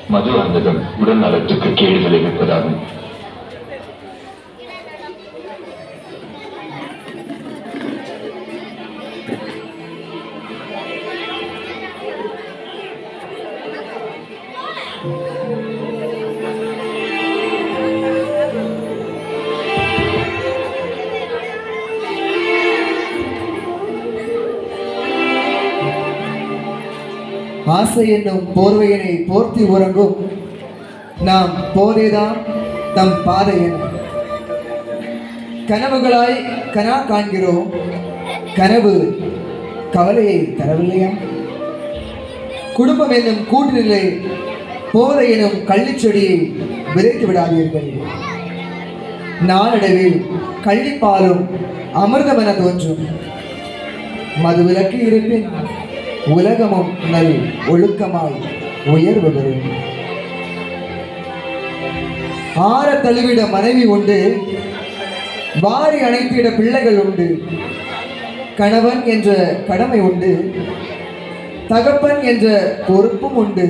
மது அருந்துதல் உடல் நலத்துக்கு கேடு விளைவிப்பதாகும் ஆசை என்னும் போர்வையினை போர்த்தி உறங்கும் நாம் போதேதான் தம் பாதை என கனவுகளாய் கனா காண்கிறோம் கனவு கவலையை தரவில்லையா குடும்பம் என்னும் கூட்டுநிலை போதை எனும் கள்ளிச்செடியை விதைத்து விடாதீர்கள் நாளடைவில் கள்ளிப்பாலும் அமிர்தமென தோன்றும் மது விலக்கு இருப்பின் உலகமும் நல் ஒழுக்கமாய் உயர்வு பெறும் ஆற தழுவிட மனைவி உண்டு வாரி அணைத்திட பிள்ளைகள் உண்டு கணவன் என்ற கடமை உண்டு தகப்பன் என்ற பொறுப்பும் உண்டு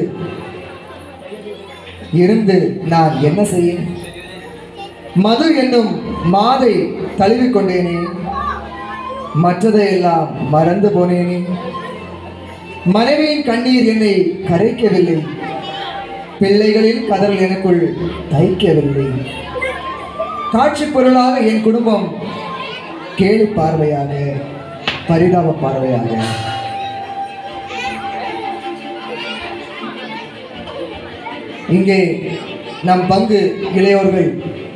இருந்து நான் என்ன செய்ய மது என்னும் மாதை தழுவிக்கொண்டேனே மற்றதையெல்லாம் மறந்து போனேனே மனைவியின் கண்ணீர் என்னை கரைக்கவில்லை பிள்ளைகளின் கதறல் எனக்குள் தைக்கவில்லை காட்சி பொருளாக என் குடும்பம் கேலி பார்வையாக பரிதாப பார்வையாக இங்கே நம் பங்கு இளையோர்கள்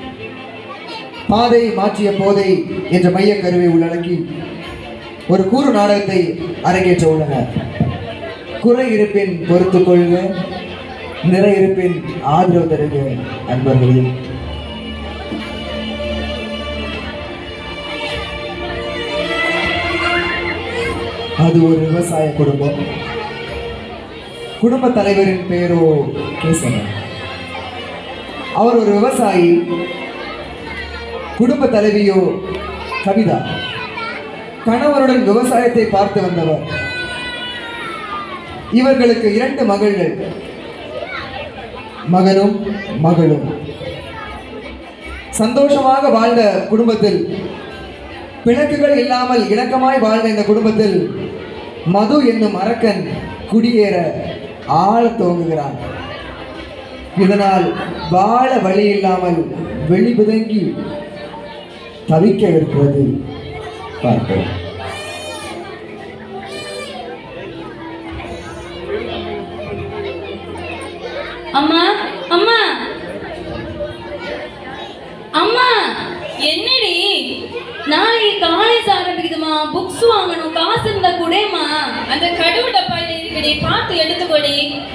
பாதை மாற்றிய போதை என்ற மையக் கருவை உள்ளடக்கி ஒரு கூறு நாடகத்தை அரங்கேற்ற உள்ளனர் குறை இருப்பின் பொறுத்துக் கொள்க நிறை இருப்பின் ஆதரவு தருக அன்பர்களே அது ஒரு விவசாய குடும்பம் குடும்ப தலைவரின் பெயரோ கேசவன் அவர் ஒரு விவசாயி குடும்ப தலைவியோ கவிதா கணவருடன் விவசாயத்தை பார்த்து வந்தவர் இவர்களுக்கு இரண்டு மகள்கள் மகனும் மகளும் சந்தோஷமாக வாழ்ந்த குடும்பத்தில் பிணக்குகள் இல்லாமல் இணக்கமாய் வாழ்ந்த இந்த குடும்பத்தில் மது என்னும் அரக்கன் குடியேற ஆளத் துவங்குகிறான் இதனால் வாழ வழி இல்லாமல் வெளிபிதங்கி தவிக்க இருக்கிறது பார்ப்போம் அம்மா அம்மா அம்மா என்னடி நாளைக்கு காலேஜ் ஆரம்பிக்குதுமா புக்ஸ் வாங்கணும் காசு இருந்தா கூடமா அந்த கடுவு டப்பால இருக்குடி பார்த்து எடுத்துக்கோடி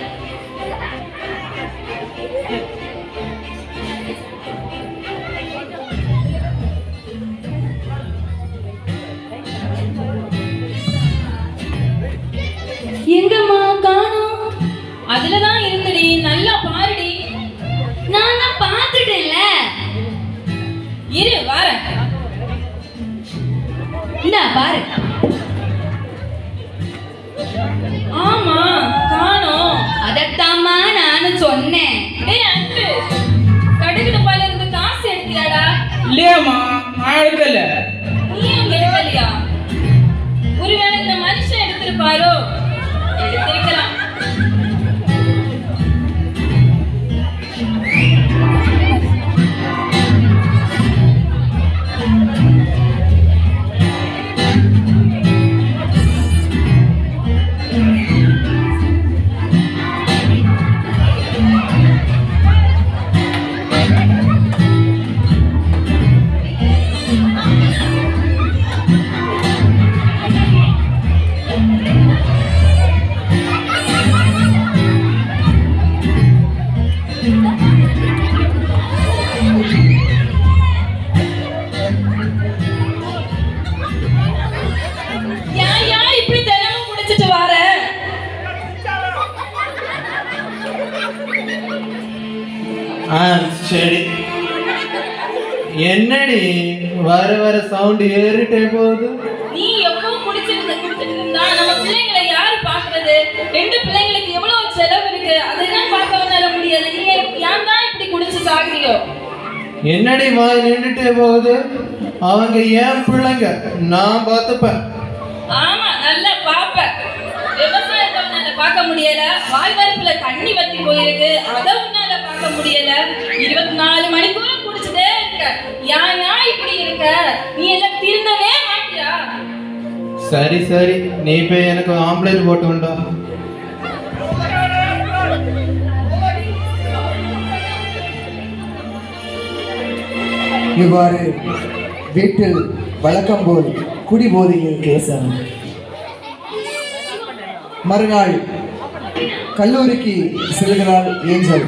எங்கம்மா காணோம் அதுலதான் இருந்துடி நல்லா பாருடி நான் தான் பார்த்துட்டேன்ல இரு வரேன் இந்தா பாரு ஆமா காணோம் அதத்தாம்மா நானும் சொன்னேன் டேய் அன்பு கடுகு டப்பால இருந்து காசு எடுத்தியாடா இல்லையாம்மா நான் எடுக்கல நீ அங்க எடுக்கலையா ஒருவேளை இந்த மனுஷன் எடுத்திருப்பாரோ எடுத்திருக்கலாம் ஏன் ஏன் இப்படி தினமும் குடிச்சிட்டு வர ஆ சரி என்னடி வர வர சவுண்ட் ஏறிட்டே போகுது நீ எப்பவும் குடிச்சிட்டு குடிச்சிட்டு இருந்தா நம்ம பிள்ளைங்களை யாரு பாக்குறது ரெண்டு பிள்ளைங்களுக்கு எவ்வளவு செலவு இருக்கு அதெல்லாம் பார்க்க வந்தால என்னடி வாய் நின்றுட்டே போகுது அவங்க ஏன் பிள்ளைங்க நான் பார்த்துப்பேன் ஆமா நல்லா பாப்ப விவசாயத்தை உன்னால பார்க்க முடியல வாழ்வரப்புல தண்ணி வத்தி போயிருக்கு அதை உன்னால பார்க்க முடியல இருபத்தி நாலு மணிக்கூறும் குடிச்சுட்டே இருக்க ஏன் ஏன் இப்படி இருக்க நீ எல்லாம் திருந்தவே மாட்டியா சரி சரி நீ போய் எனக்கு ஆம்லேட் போட்டு உண்டா இவ்வாறு வீட்டில் வழக்கம் போல் குடிபோதையில் கேசவன் மறுநாள் கல்லூரிக்கு செல்கிறாள் ஏஞ்சல்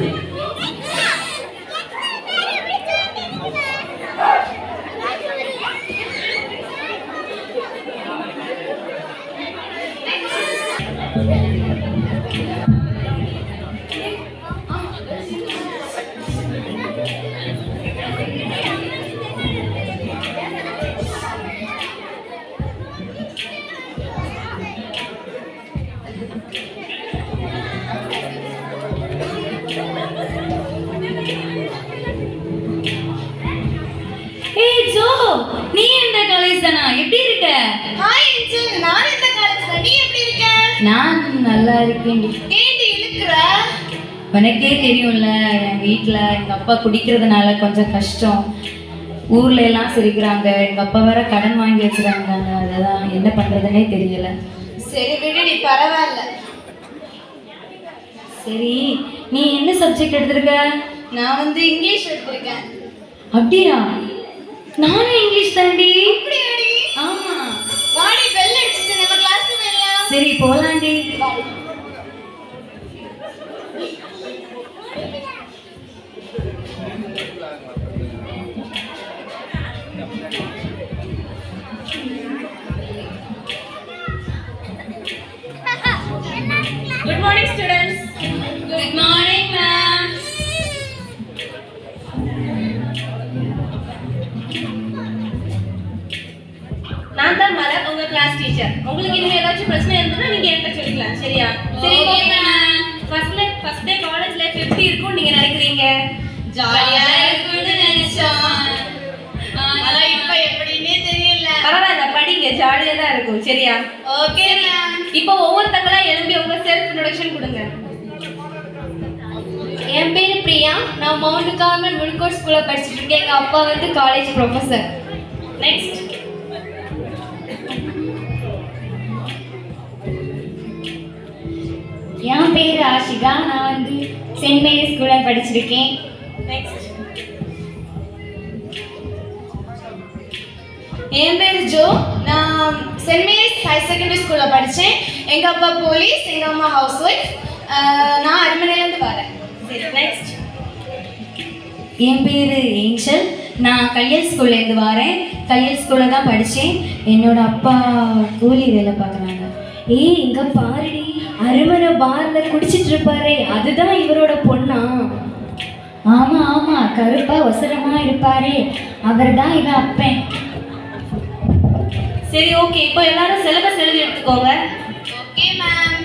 ஏய் ஜோ நீ இந்த காலேஜ் தானா எப்படி இருக்க ஹாய் ஏஞ்சல் நான் இந்த காலேஜ்ல நீ எப்படி இருக்க நான் நல்லா இருக்கேன் ஏண்டி இழுக்கிற உனக்கே தெரியும்ல என் வீட்டில் எங்கள் அப்பா குடிக்கிறதுனால கொஞ்சம் கஷ்டம் ஊர்ல எல்லாம் சிரிக்கிறாங்க எங்கள் அப்பா வேற கடன் வாங்கி வச்சுருக்காங்க அததான் என்ன பண்ணுறதுனே தெரியல சரி விடுடி பரவாயில்ல சரி நீ என்ன சப்ஜெக்ட் எடுத்திருக்க நான் வந்து இங்கிலீஷ் எடுத்திருக்கேன் அப்படியா நானும் இங்கிலீஷ் தாண்டி அப்படியாடி ஆமா வாடி பெல் அடிச்சுட்டு நம்ம கிளாஸ்க்கு போயிடலாம் சரி போலாண்டி good morning students good morning ma'am நான் தான் மலர் உங்க கிளாஸ் டீச்சர் உங்களுக்கு இனிமே ஏதாச்சும் பிரச்சனை இருந்ததுன்னா நீங்க என்கிட்ட சொல்லிக்கலாம் சரியா சரி Okay, okay ma'am. Ma'am first life first day college life எப்படி இருக்கும் நீங்க நினைக்கிறீங்க ஜாலியா இருக்கும்னு நினைச்சோம் ஆனா இப்ப எப்படின்னே தெரியல பரவாயில்ல படிங்க ஜாலியா தான் இருக்கும் சரியா ஓகே மேம் இப்போ ஒவ்வொருத்தங்களா எழும்பி உங்க செல்ஃப் இன்ட்ரோடக்ஷன் கொடுங்க என் பேர் பிரியா நான் மவுண்ட் கார்மெண்ட் வில்கோட் ஸ்கூலில் படிச்சுட்டு இருக்கேன் எங்கள் அப்பா வந்து காலேஜ் ப்ரொஃபஸர் நெக்ஸ்ட் என் பேர் ஆஷிகா நான் வந்து சென்ட் மேரி ஸ்கூலில் படிச்சிருக்கேன் நெக்ஸ்ட் என் பேர் ஜோ நான் சென்ட் மேரிஸ் ஹையர் செகண்டரி ஸ்கூல்ல படிச்சேன் எங்க அப்பா போலீஸ் எங்க அம்மா ஹவுஸ் ஒய்ஃப் நான் அரண்மனையிலேருந்து வரேன் சரி நெக்ஸ்ட் என் பேர் ஏஞ்சல் நான் கையல் ஸ்கூல்லேருந்து வரேன் கையல் ஸ்கூலில் தான் படித்தேன் என்னோட அப்பா கூலி வேலை பார்க்குறாங்க ஏய் இங்கே பாருடி அருமனை பாரில் குடிச்சிட்டு இருப்பாரே அதுதான் இவரோட பொண்ணா ஆமாம் ஆமாம் கருப்பா ஒசரமாக இருப்பாரே அவர் தான் இவன் அப்பேன் சரி ஓகே இப்போ எல்லாரும் சிலபஸ் எழுதி எடுத்துக்கோங்க ஓகே மேம்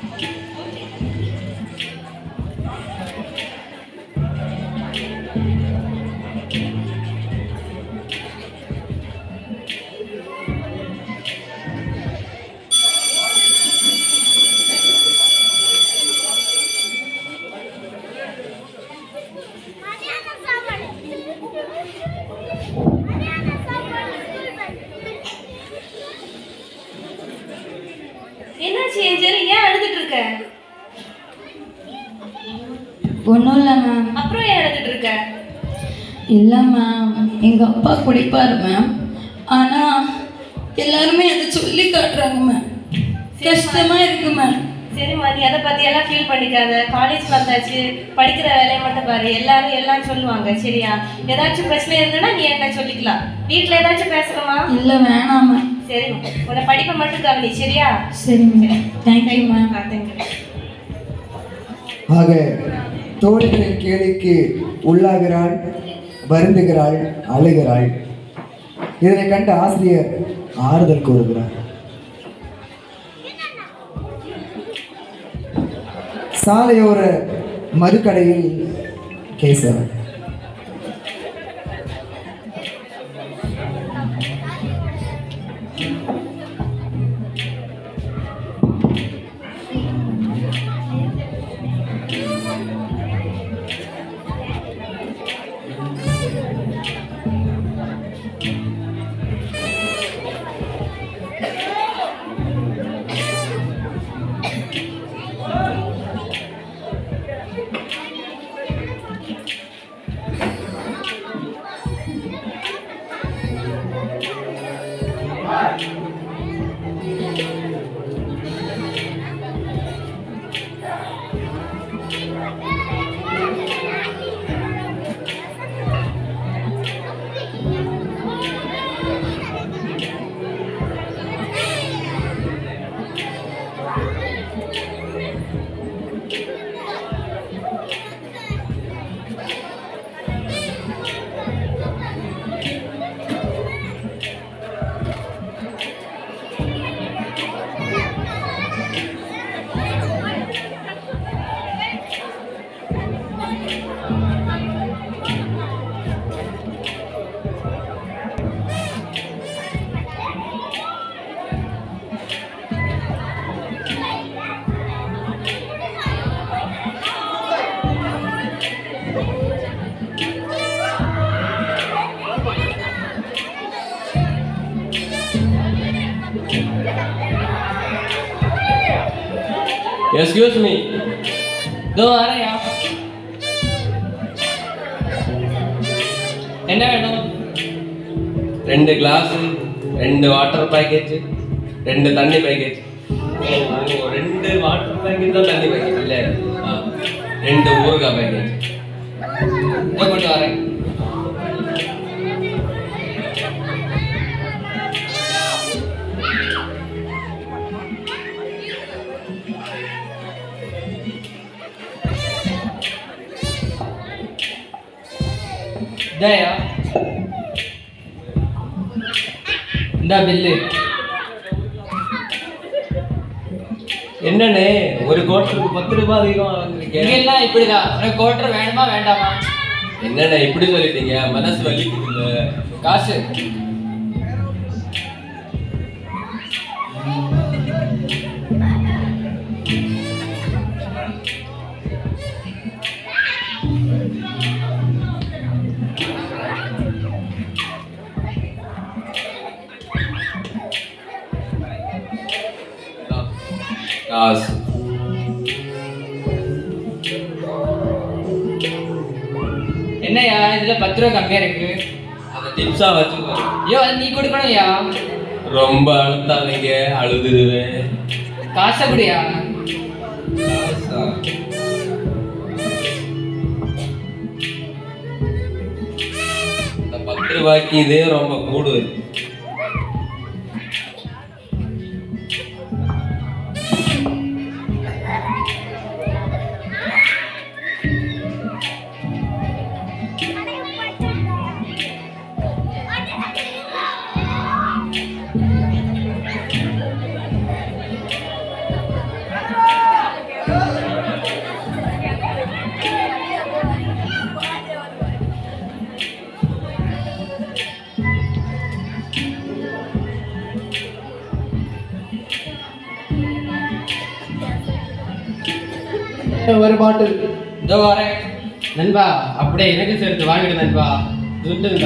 என்னாச்சு ஏஞ்சல் ஏன் அழுதுட்டு இருக்க ஒன்றும் இல்லை மேம் அப்புறம் ஏன் அழுதுட்டு இருக்க இல்லை மேம் எங்கள் அப்பா குடிப்பார் மேம் ஆனால் எல்லாருமே அதை சொல்லி காட்டுறாங்க மேம் கஷ்டமாக இருக்கு மேம் சரிம்மா நீ அதை பத்தி எல்லாம் ஃபீல் பண்ணிக்காத காலேஜ் வந்தாச்சு படிக்கிற வேலையை மட்டும் பாரு எல்லாரும் எல்லாம் சொல்லுவாங்க சரியா ஏதாச்சும் பிரச்சனை இருந்ததுன்னா நீ என்கிட்ட சொல்லிக்கலாம் வீட்ல ஏதாச்சும் பேசணுமா இல்லை வேணாம் மேம் சரி உன்னை படிப்பை மட்டும் கவனி சரியா சரி மேம் தேங்க்யூ மேம் தேங்க்யூ ஆக தோழிகளின் கேலிக்கு உள்ளாகிறாள் வருந்துகிறாள் அழுகிறாள் இதனை கண்ட ஆசிரியர் ஆறுதல் கூறுகிறார் சாலையோர மதுக்கடையில் கேசவன் எஸ்கியூஸ் மீ இதோ வரையா என்ன வேணும் ரெண்டு கிளாஸ் ரெண்டு வாட்டர் பேக்கேஜ் ரெண்டு தண்ணி பேக்கேஜ் ரெண்டு வாட்டர் பேக்கேஜ் தான் தண்ணி பேக்கேஜ் இல்லை ஆ, ரெண்டு ஊறுகாய் பேக்கேஜ் இதோ கொண்டு வரேன் இதாயா இந்த பில்லு என்னண்ணே ஒரு கோட்டருக்கு பத்து ரூபாய் அதிகம் வாங்குறீங்க எல்லாம் இப்படிதான் உனக்கு கோட்டர் வேணுமா வேண்டாமா என்னண்ணே இப்படி சொல்லிட்டீங்க மனசு வலிக்குதுங்க காசு காசு என்னய்யா இதுல பத்து ரூபா கம்மியா இருக்கு அதை டிப்ஸா வச்சுக்கோ ஐயோ அது நீ கொடுக்கணும்யா ரொம்ப அழுத்தாதீங்க அழுதுடுவேன் காசை குடியா காசா? இந்த பத்து ரூபாய்க்கு இதே ரொம்ப கூடுது ஒரு பாட்டில் இதோ வரேன் நண்பா அப்படியே எனக்கு சேர்த்து வாங்கிடு நண்பா துட்டுங்கா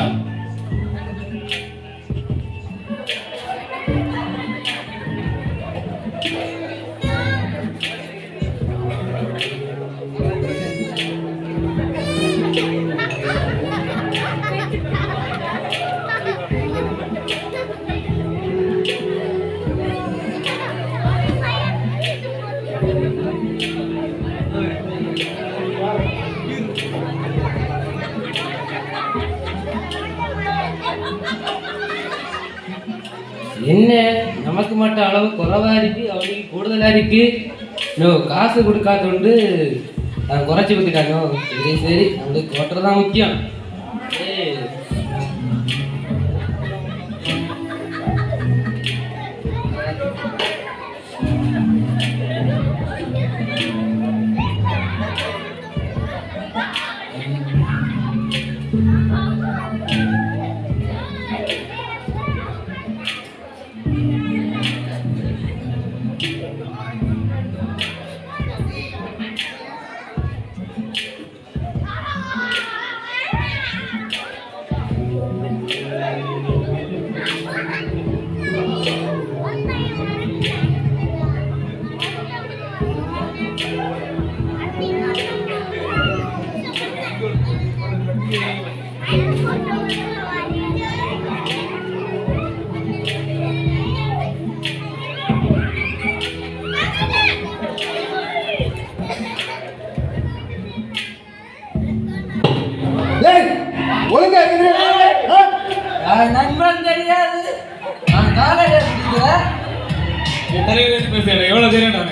என்ன நமக்கு மட்டும் அளவு குறைவா இருக்கு அவளுக்கு கூடுதலா இருக்கு நோ காசு கொடுக்காதோண்டு நான் குறைச்சி கொடுத்துட்டானோ சரி சரி நம்மளுக்கு கோட்டர் தான் முக்கியம் ஏய் ஒழுங்கா இருக்குது ஆ? யார் நண்பன் தெரியாது நான் காலையில பிடிக்கிறேன் தலைவர் பேசுறேன் எவ்வளவு தெரியும் நானு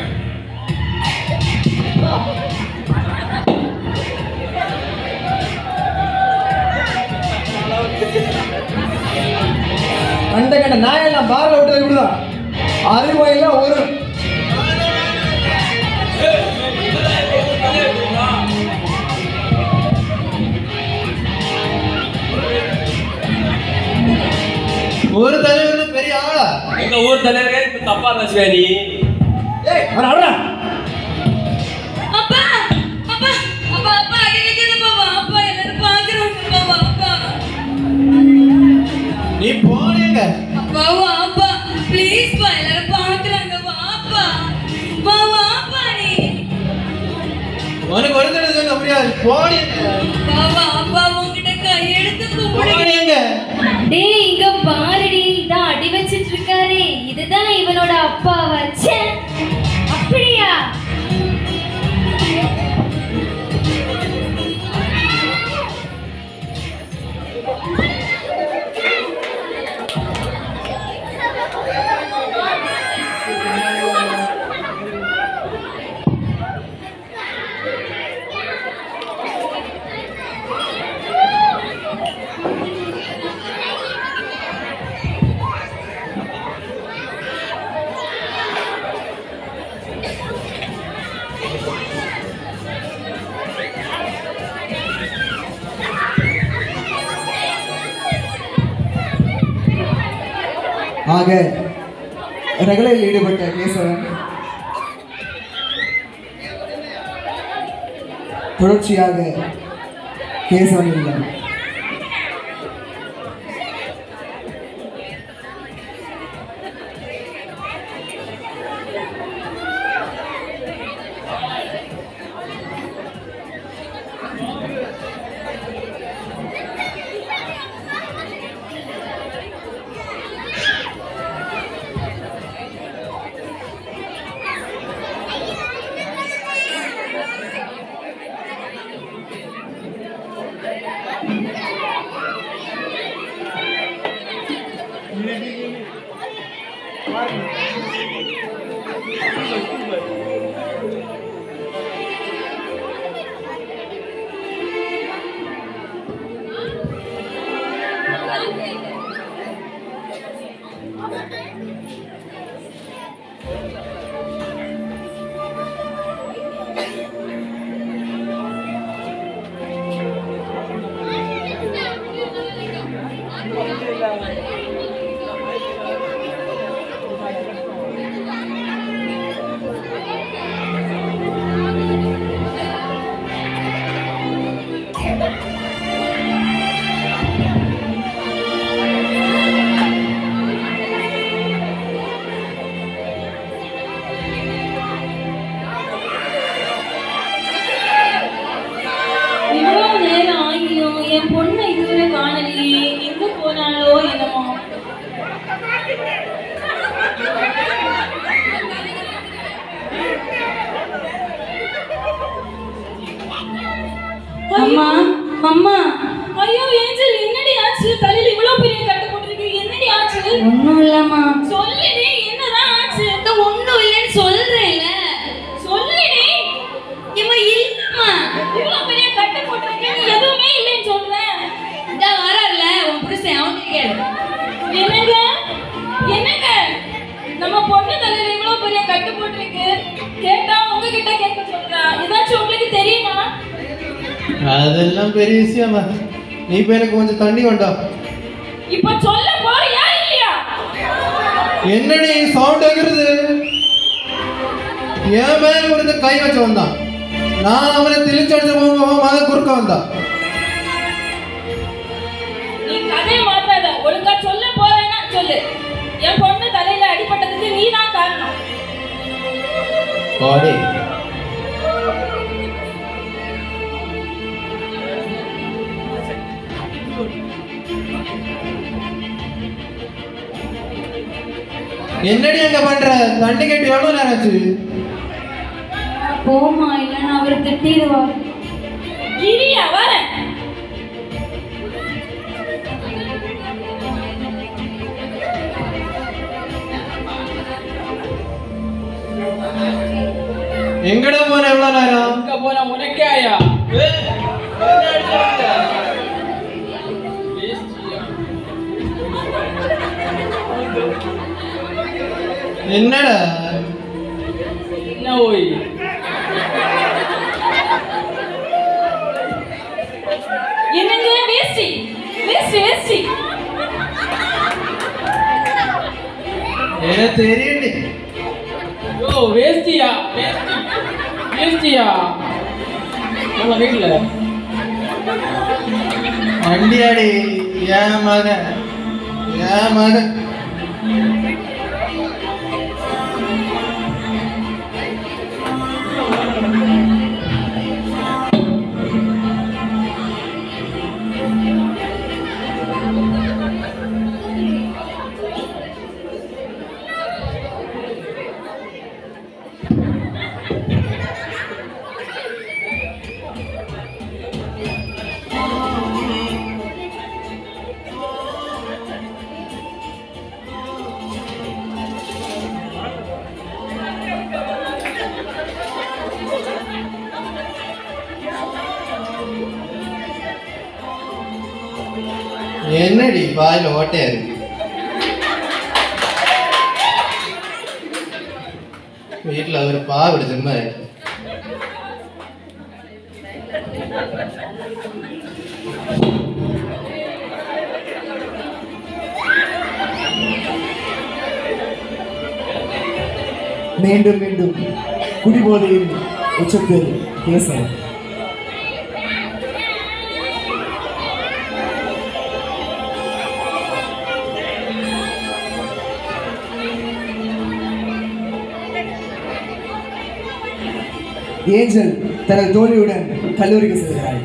கண்ட கண்ட நாயெல்லாம் பார்ல விட்டது இப்படிதான் அறிவாயெல்லாம் ஒரு ஒரு தலைவர் பெரிய ஆளா எங்க ஊர் தலைவரே இப்ப தப்பா பேசுவே நீ ஏய் அவன் அடடா அப்பா அப்பா அப்பா அப்பா அடி வைக்கிறது பாப்பா அப்பா எல்லாரும் பாக்குறாங்க பாப்பா அப்பா நீ போனீங்க அப்பா வாப்பா ப்ளீஸ் பா எல்லாரும் பாக்குறாங்க வாப்பா வா வாப்பா நீ உனக்கு ஒரு தடவை சொல்ல முடியாது போனீங்க வா வாப்பா உன்கிட்ட கையெடுத்து கும்பிடுங்க போனீங்க டேய் இங்க பாருடி இதான் அடி வச்சிட்டு இருக்காரே இதுதான் இவனோட அப்பா வச்ச அப்படியா ஆக ரகளையில் ஈடுபட்ட கேசவன் தொடர்ச்சியாக கேசவன் இல்லை இவ்வளவு நேரம் ஆகியும் என் பொண்ணை இதுவரை காணலையே எங்க போனாலோ என்னமோ அம்மா அம்மா ஐயோ ஏஞ்சல் என்னடி ஆச்சு தலையில இவ்வளவு பெரிய கட்டு போட்டிருக்கு என்னடி ஆச்சு ஒன்றும் இல்லம்மா சொல்லுடி என்னதான் ஆச்சு இந்த ஒன்றும் இல்லைன்னு சொல்றேன்ல சொல்லுடி இவன் இல்லம்மா இவ்வளவு பெரிய கட்டு போட்டிருக்கு நீ எதுவுமே இல்லைன்னு சொல்றேன் இந்த வரார்ல உன் புருஷன் அவன் கேளு என்னங்க என்னங்க நம்ம பொண்ணு தலையில இவ்வளவு பெரிய கட்டு போட்டிருக்கு கேட்டா உங்ககிட்ட கேட்க சொல்றா ஏதாச்சும் உங்களுக்கு தெரியுமா அதெல்லாம் பெரிய விஷயமா நீ இப்ப எனக்கு கொஞ்சம் தண்ணி கொண்டா இப்ப சொல்ல போறியா இல்லையா என்னடி சவுண்ட் வைக்கிறது என் மேல ஒருத்த கை வச்சு வந்தான் நான் அவனை திரிச்சடிச்ச போகும்போது மத குறுக்க வந்தான் நீ கதையை மாத்தாத ஒழுங்கா சொல்ல போறேன்னா சொல்லு என் பொண்ணு தலையில அடிபட்டதுக்கு நீ தான் காரணம் பாடி என்னடி அங்க பண்ற தண்ணி கட்டி எவ்வளவு நேரம் ஆச்சு போமா இல்லைன்னா அவர் திட்டிடுவார் கிரியா வரேன் எங்கடா போன எவ்வளவு நேரம் அங்க போனா உனக்காயா என்னடா என்ன ஓய் என்னங்க வேஷ்டி வேஷ்டி வேஷ்டி எனக்கு தெரியுண்டி ஓ வேஷ்டியா வேஷ்டி வேஷ்டியா நம்ம வீட்டுல வண்டியாடி என் மகன் என் மகன் என்னடி வாயில ஓட்டையா இருக்கு வீட்டுல ஒரு பாவடி சும்மா இருக்கு மீண்டும் மீண்டும் குடிபோதையில் உச்சத்தில் பேச ஏஞ்சல் தனது தோழியுடன் கல்லூரிக்கு செல்கிறாள்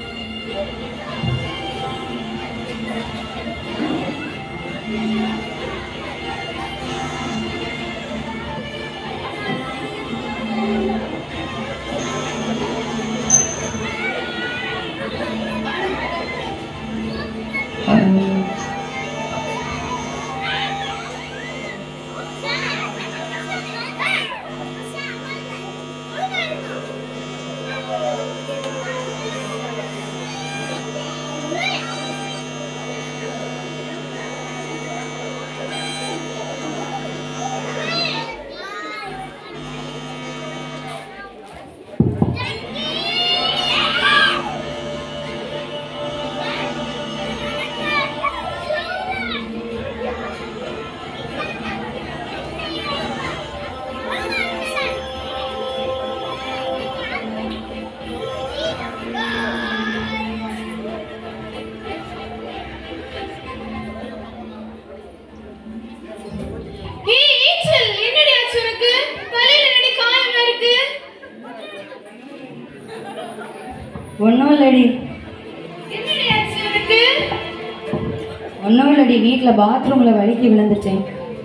ஏய் ஏஞ்சல் என்னடி ஆச்சு உனக்கு தலையில என்னடி காயமா இருக்கு ஒன்றும் இல்லடி என்னடி ஆச்சு உனக்கு ஒன்றும் இல்லடி வீட்டில் பாத்ரூமில் வழுக்கி விழுந்துட்டேன்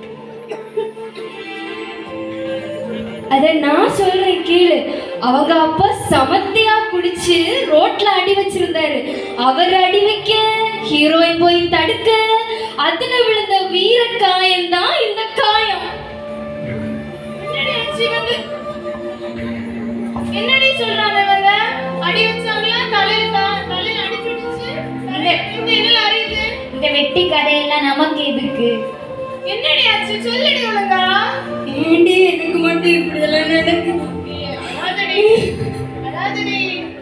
அத நான் சொல்றேன் கீழே அவங்க அப்பா சமத்தியா குடிச்சு ரோட்ல அடி வச்சிருந்தாரு அவர் அடி வைக்க ஹீரோயின் போய் தடுக்க அதுல விழுந்த வீர காயம் தான் இந்த காயம் என்னடி ஆச்சு இவங்க என்னடி சொல்றாங்க இவங்க அடி வச்சாங்களா தலையில தா- தலையில அடிச்சிடுச்சு இவங்க என்ன அறியுது இந்த வெட்டி கதையெல்லாம் நமக்கு எதுக்கு என்னடி ஆச்சு சொல்லுடி ஒழுங்கா ஏண்டி எனக்கு மட்டும் இப்படி எல்லாம் நடக்குது ஏய், அழாதடி அழாதடி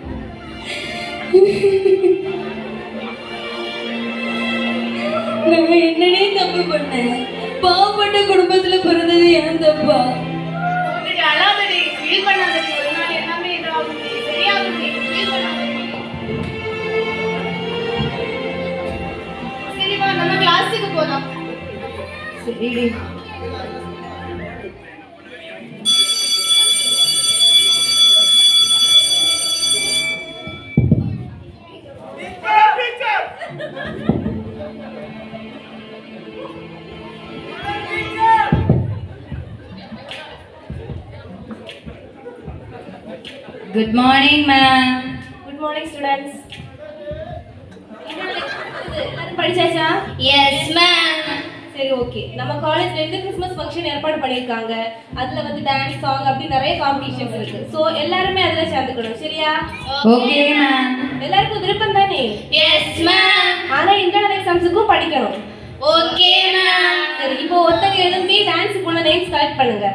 நம்ம என்னடே தப்பு பண்ணேன் பாவப்பட்ட குடும்பத்துல பிறந்தது ஏன் தப்பா அழாதடி அழாதடி ஃபீல் பண்ணாதடி ஒரு நாள் எல்லாமே இதாகும்டி சரியாகும்டி ஃபீல் பண்ணாதடி சரி வா நம்ம கிளாஸுக்கு போலாம் சரிடி good morning ma'am good morning students படிச்சாச்சா எஸ் மேம் சரி ஓகே நம்ம காலேஜ்ல இருந்து கிறிஸ்மஸ் ஃபங்க்ஷன் ஏற்பாடு பண்ணியிருக்காங்க அதுல வந்து டான்ஸ் சாங் அப்படி நிறைய காம்படிஷன்ஸ் இருக்கு ஸோ எல்லாருமே அதுல சேர்ந்துக்கணும் சரியா ஓகே மேம் எல்லாருக்கும் விருப்பம் தானே எஸ் மேம் ஆனா இன்டர்னல் எக்ஸாம்ஸுக்கும் படிக்கணும் ஓகே மேம் சரி இப்போ ஒருத்தங்க எழும்பி டான்ஸ் போன நேம்ஸ் கலெக்ட் பண்ணுங்க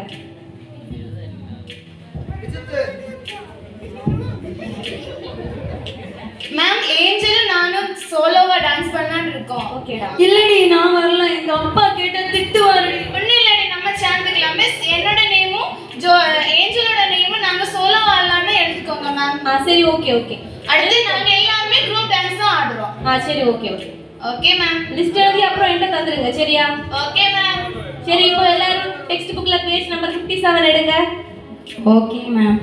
மேம் ஏஞ்சலும் நானும் சோலோவா டான்ஸ் பண்ணலாம்னு இருக்கோம் ஓகேடா இல்லடி நான் வரல எங்க அப்பா கேட்ட திட்டுவாருடி ஒன்றும் இல்லடி நம்ம சேர்ந்துக்கலாம் மிஸ் என்னோட நேமும் ஜோ ஏஞ்சலோட நேமும் நாங்கள் சோலோ ஆடலாம்னு எடுத்துக்கோங்க மேம் ஆ சரி ஓகே ஓகே அடுத்து நாங்கள் எல்லாருமே குரூப் டான்ஸ் தான் ஆடுறோம் ஆ சரி okay okay okay ma'am list எழுதி அப்புறம் என்கிட்ட தந்துருங்க சரியா ஓகே மேம் சரி இப்போ எல்லாரும் டெக்ஸ்ட் புக்ல பேஜ் நம்பர் 57 செவன் எடுங்க ஓகே மேம்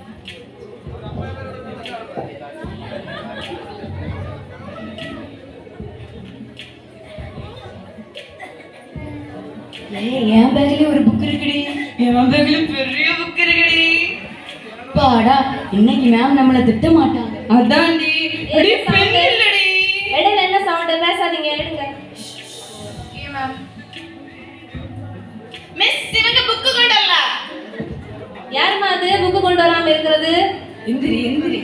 ஏய் என் பேக்லயே ஒரு புக் இருக்குடி என் பேக்ல பெரிய புக் இருக்குடி பாடா இன்னைக்கு மேம் நம்மள திட்ட மாட்டாங்க அதான்டி எடி பென் இல்லடி இடையில என்ன சவுண்ட் பேசாதீங்க எடுங்க ஓகே மேம் மிஸ் இவங்க புக்கு கொண்டு வரல யாரும்மா அது புக்கு கொண்டு வராம இருக்கிறது எந்திரி எந்திரி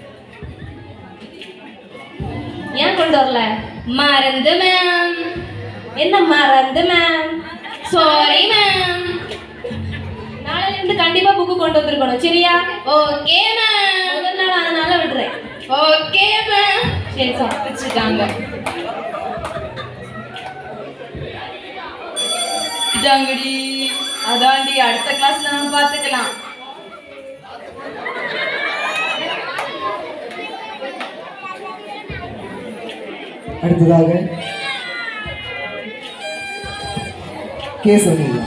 ஏன் கொண்டு வரல மறந்து மேம் என்ன மறந்து மேம் சாரி மேம் நாளைல இருந்து கண்டிப்பா புக்கு கொண்டு வந்திருக்கணும் சரியா ஓகே மேம் முதல் நாள் அதனால விடுறேன் ஓகே மேம் சரி சார் வச்சுட்டாங்க ஜாங்கடி அதான்டி அடுத்த கிளாஸ்ல நம்ம பாத்துக்கலாம் அடுத்ததாக கே சொன்னீங்க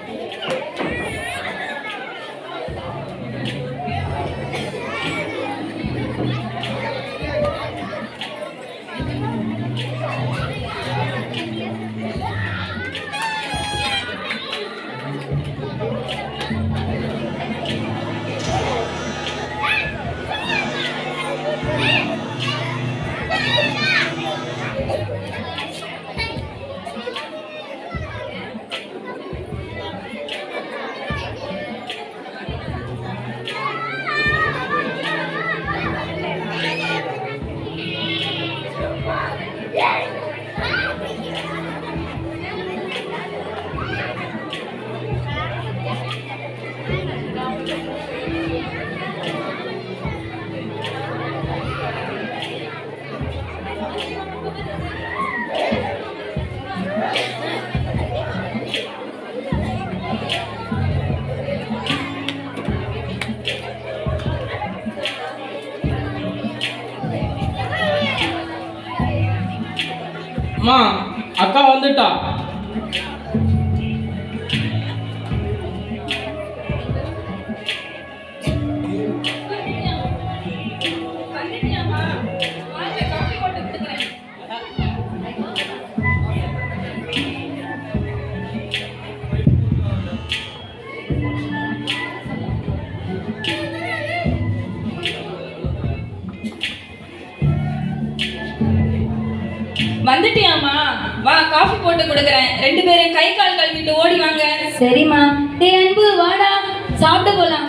அம்மா அக்கா வந்துட்டா வந்துட்டியாமா வா காஃபி போட்டு கொடுக்குறேன் ரெண்டு பேரும் கை கால் கழுவிட்டு ஓடி வாங்க சரிம்மா டேய் அன்பு வாடா சாப்பிட்டு போலாம்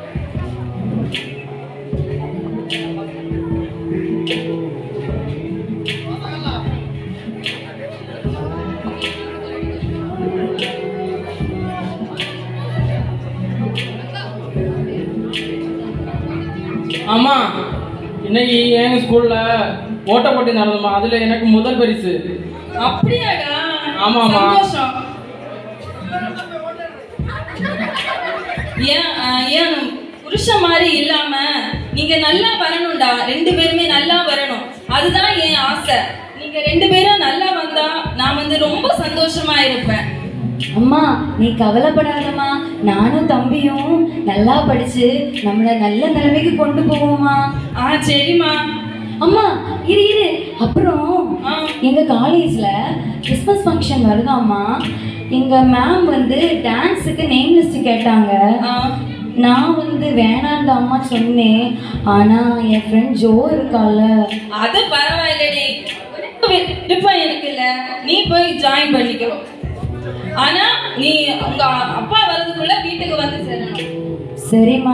அம்மா இன்னைக்கு எங்க ஸ்கூல்ல ஓட்ட போட்டி நடந்தம்மா அதுல எனக்கு முதல் பரிசு அப்படியாடா ஆமாம்மா. சந்தோஷம் ஏன் அஹ், ஏன் புருஷன் மாதிரி இல்லாம நீங்க நல்லா வரணும்டா ரெண்டு பேருமே நல்லா வரணும் அதுதான் என் ஆசை நீங்க ரெண்டு பேரும் நல்லா வந்தா நான் வந்து ரொம்ப சந்தோஷமா இருப்பேன் அம்மா நீ கவலைப்படாதம்மா நானும் தம்பியும் நல்லா படிச்சு நம்மள நல்ல நிலைமைக்கு கொண்டு போவோம்மா ஆ சரிம்மா அம்மா இரு இரு அப்புறம் ஆ. எங்க காலேஜ்ல கிறிஸ்மஸ் ஃபங்க்ஷன் வருதாம்மா எங்க மேம் வந்து டான்ஸுக்கு நேம் லிஸ்ட் கேட்டாங்க ஆ, நான் வந்து வேணான்னு அம்மா சொன்னேன் ஆனா என் ஃப்ரெண்ட் ஜோ இருக்கால அது பரவாயில்லடி விருப்பம் இருக்குல்ல நீ போய் ஜாயின் பண்ணிக்கோ ஆனா நீ உங்க அப்பா வர்றதுக்குள்ள வீட்டுக்கு வந்து சேரணும் சரிம்மா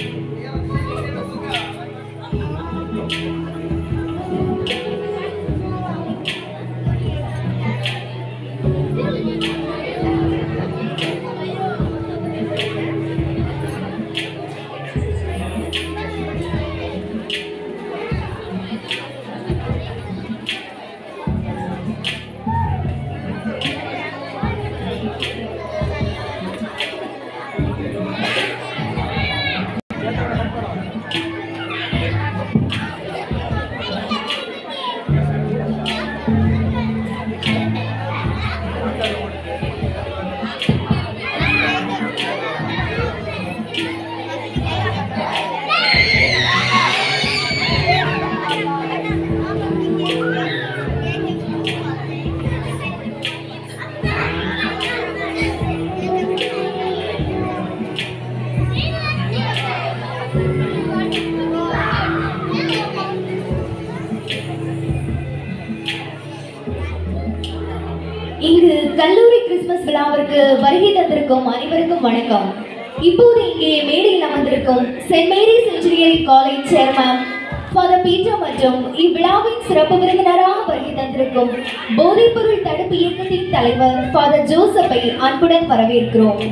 இங்கு கல்லூரி கிறிஸ்துமஸ் விழாவிற்கு வருகை தந்திருக்கும் அனைவருக்கும் வணக்கம் இப்போது இங்கே மேடையில் அமர்ந்திருக்கும் saint Mary's engineering college chairman father Peter மற்றும் இவ்விழாவின் சிறப்பு விருந்தினராக வருகை தந்திருக்கும் போதைப்பொருள் தடுப்பு இயக்கத்தின் தலைவர் ஃபாதர் ஜோசப்பை அன்புடன் வரவேற்கிறோம்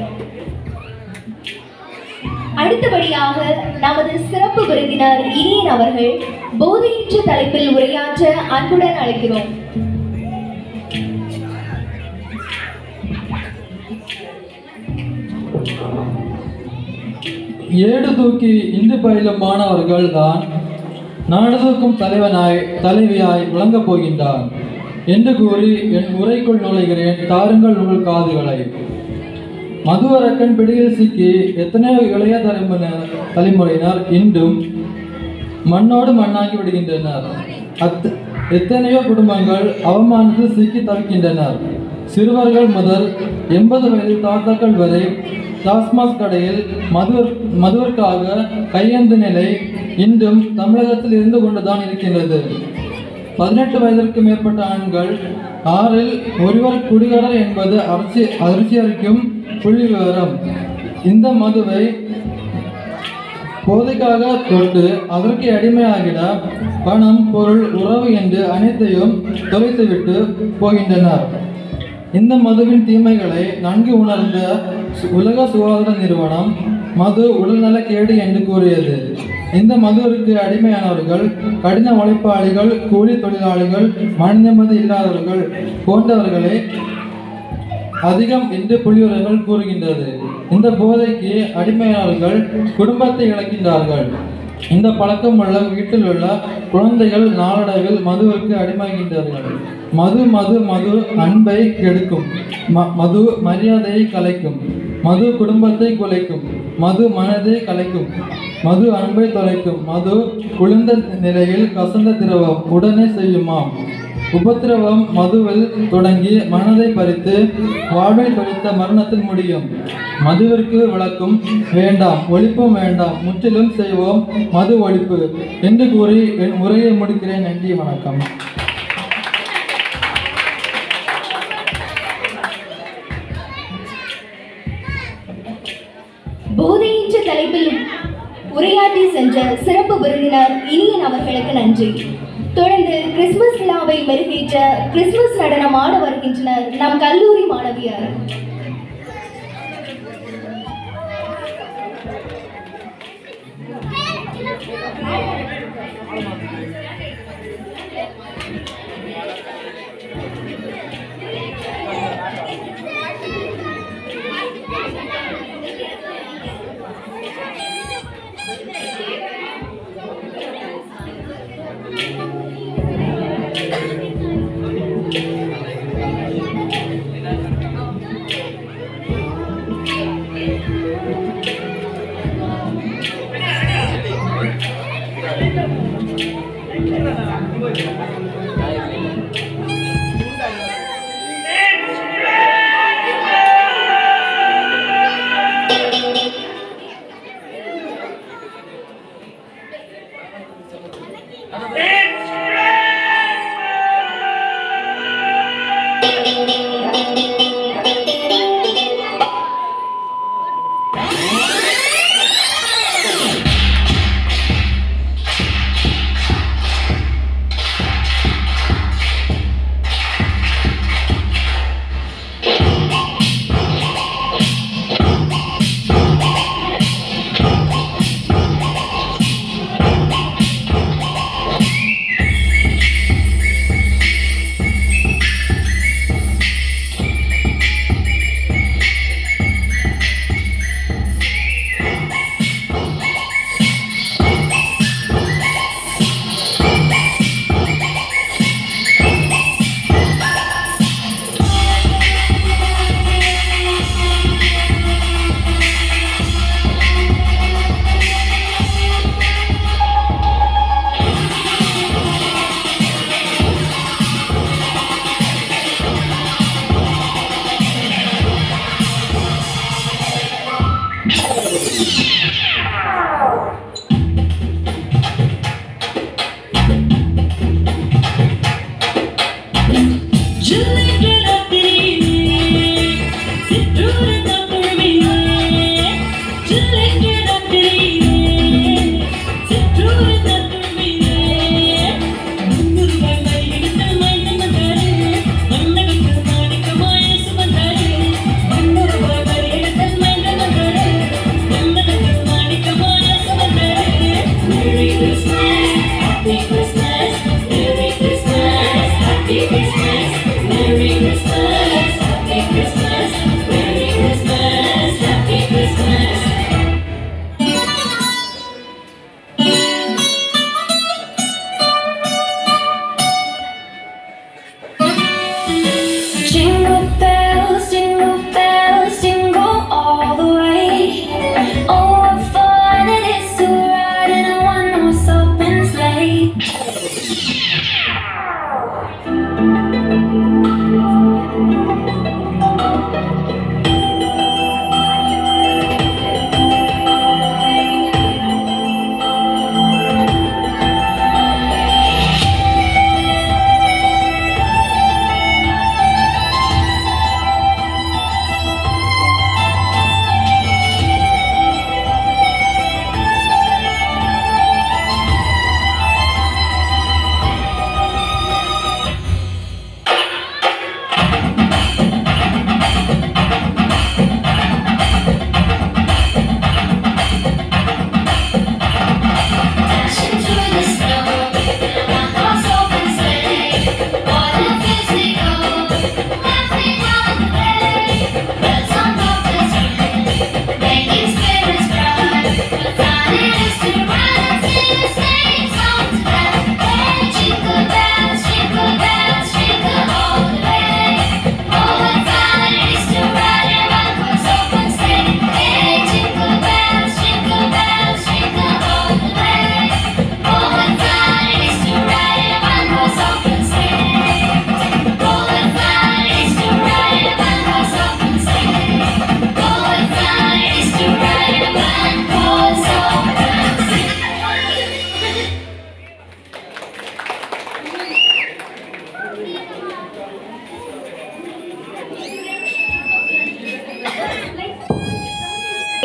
அடுத்தபடியாக நமது சிறப்பு விருந்தினர் இனியன் அவர்கள் போதையற்ற தலைப்பில் உரையாற்ற அன்புடன் அழைக்கிறோம் ஏடு தூக்கி இந்து பயிலும் மாணவர்கள் தான் நாடு தூக்கும் தலைவனாய் தலைவியாய் விளங்கப் போகின்றான் என்று கூறி என் உரைக்குள் நுழைகிறேன் தாருங்கள் உங்கள் காதுகளை மதுவரக்கன் பிடியில் சிக்கி எத்தனையோ இளைய தலைமுறையினர் தலைமுறையினர் இன்றும் மண்ணோடு மண்ணாகி விடுகின்றனர் அத் எத்தனையோ குடும்பங்கள் அவமானத்தில் சிக்கி தவிக்கின்றனர் சிறுவர்கள் முதல் எண்பது வயது தாத்தாக்கள் வரை டாஸ்மாக் கடையில் மது மதுவிற்காக கையேந்து நிலை இன்றும் தமிழகத்தில் இருந்து கொண்டுதான் இருக்கின்றது பதினெட்டு வயதிற்கு மேற்பட்ட ஆண்கள் ஆறில் ஒருவர் குடிகாரர் என்பது அரசி அதிர்ச்சியளிக்கும் புள்ளி விவரம் இந்த மதுவை போதைக்காக தொட்டு அதற்கு அடிமையாகிட பணம் பொருள் உறவு என்று அனைத்தையும் தொலைத்துவிட்டு போகின்றனர் இந்த மதுவின் தீமைகளை நன்கு உணர்ந்த சு- உலக சுகாதார நிறுவனம் மது உடல்நலக்கேடு என்று கூறியது இந்த மதுவிற்கு அடிமையானவர்கள் கடின உழைப்பாளிகள் கூலி தொழிலாளிகள் மனநிம்மதி இல்லாதவர்கள் போன்றவர்களே அதிகம் என்று புள்ளிவர்கள் கூறுகின்றது இந்த போதைக்கு அடிமையாளர்கள் குடும்பத்தை இழக்கின்றார்கள் இந்த பழக்கம் உள்ள வீட்டில் உள்ள குழந்தைகள் நாளடைவில் மதுவிற்கு அடிமையாகின்றார்கள் மது மது மது அன்பை கெடுக்கும் ம- மது மரியாதையை கலைக்கும் மது குடும்பத்தை குலைக்கும் மது மனதை கலைக்கும் மது அன்பை தொலைக்கும் மது குளிர்ந்த நிலையில் கசந்த திரவம் உடனே செய்யுமாம் உபத்திரவம் மதுவில் தொடங்கி மனதை பறித்து வாழ்வை தொலைத்த மரணத்தில் முடியும் மதுவிற்கு விளக்கும் வேண்டாம் ஒழிப்பும் வேண்டாம் முற்றிலும் செய்வோம் மது ஒழிப்பு என்று கூறி என் உரையை முடிக்கிறேன் நன்றி வணக்கம் போதையின்ற தலைப்பில் உரையாற்றி சென்ற சிறப்பு விருந்தினர் இனியன் அவர்களுக்கு நன்றி தொடர்ந்து கிறிஸ்துமஸ் விழாவை மெருகேற்ற கிறிஸ்துமஸ் நடனம் ஆட வருகின்றனர் நம் கல்லூரி மாணவியர்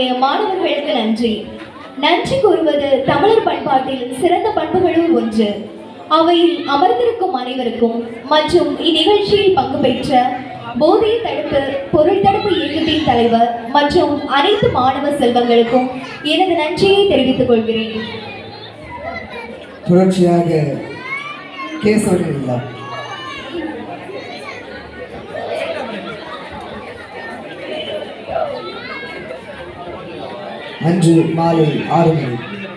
மாணவர்களுக்கு நன்றி நன்றி கூறுவது தமிழர் பண்பாட்டில் சிறந்த பண்புகளுள் ஒன்று அவையில் அமர்ந்திருக்கும் அனைவருக்கும் மற்றும் இந்நிகழ்ச்சியில் பங்கு பெற்ற போதைய தடுப்பு பொருள் தடுப்பு இயக்கத்தின் தலைவர் மற்றும் அனைத்து மாணவ செல்வங்களுக்கும் எனது நன்றியை தெரிவித்துக் கொள்கிறேன் தொடர்ச்சியாக கேசவனின் இல்லா அன்று மாலை ஆறு மணி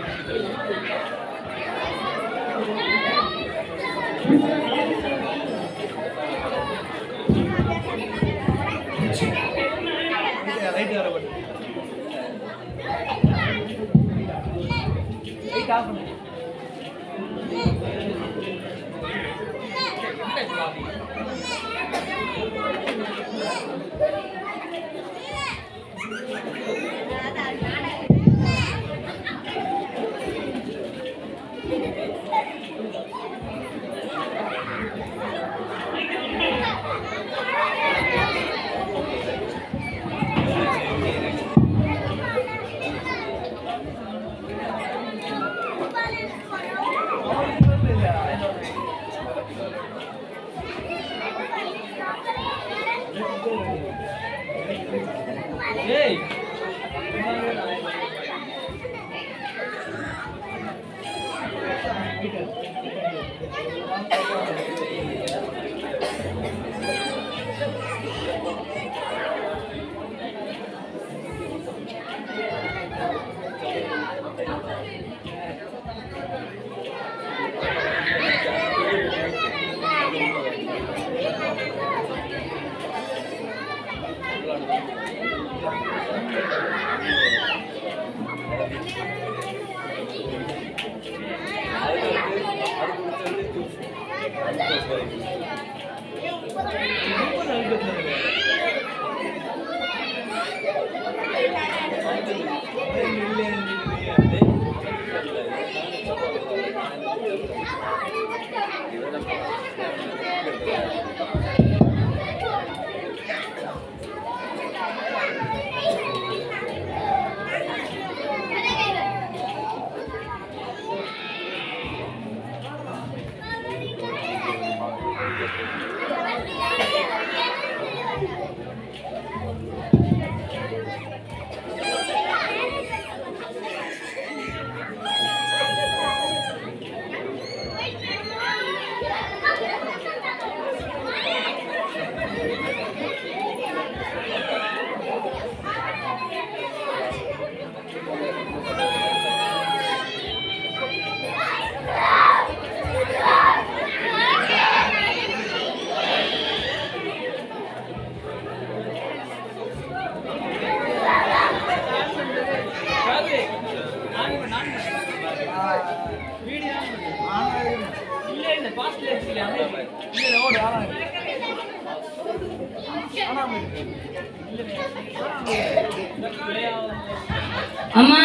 அம்மா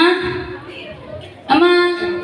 அம்மா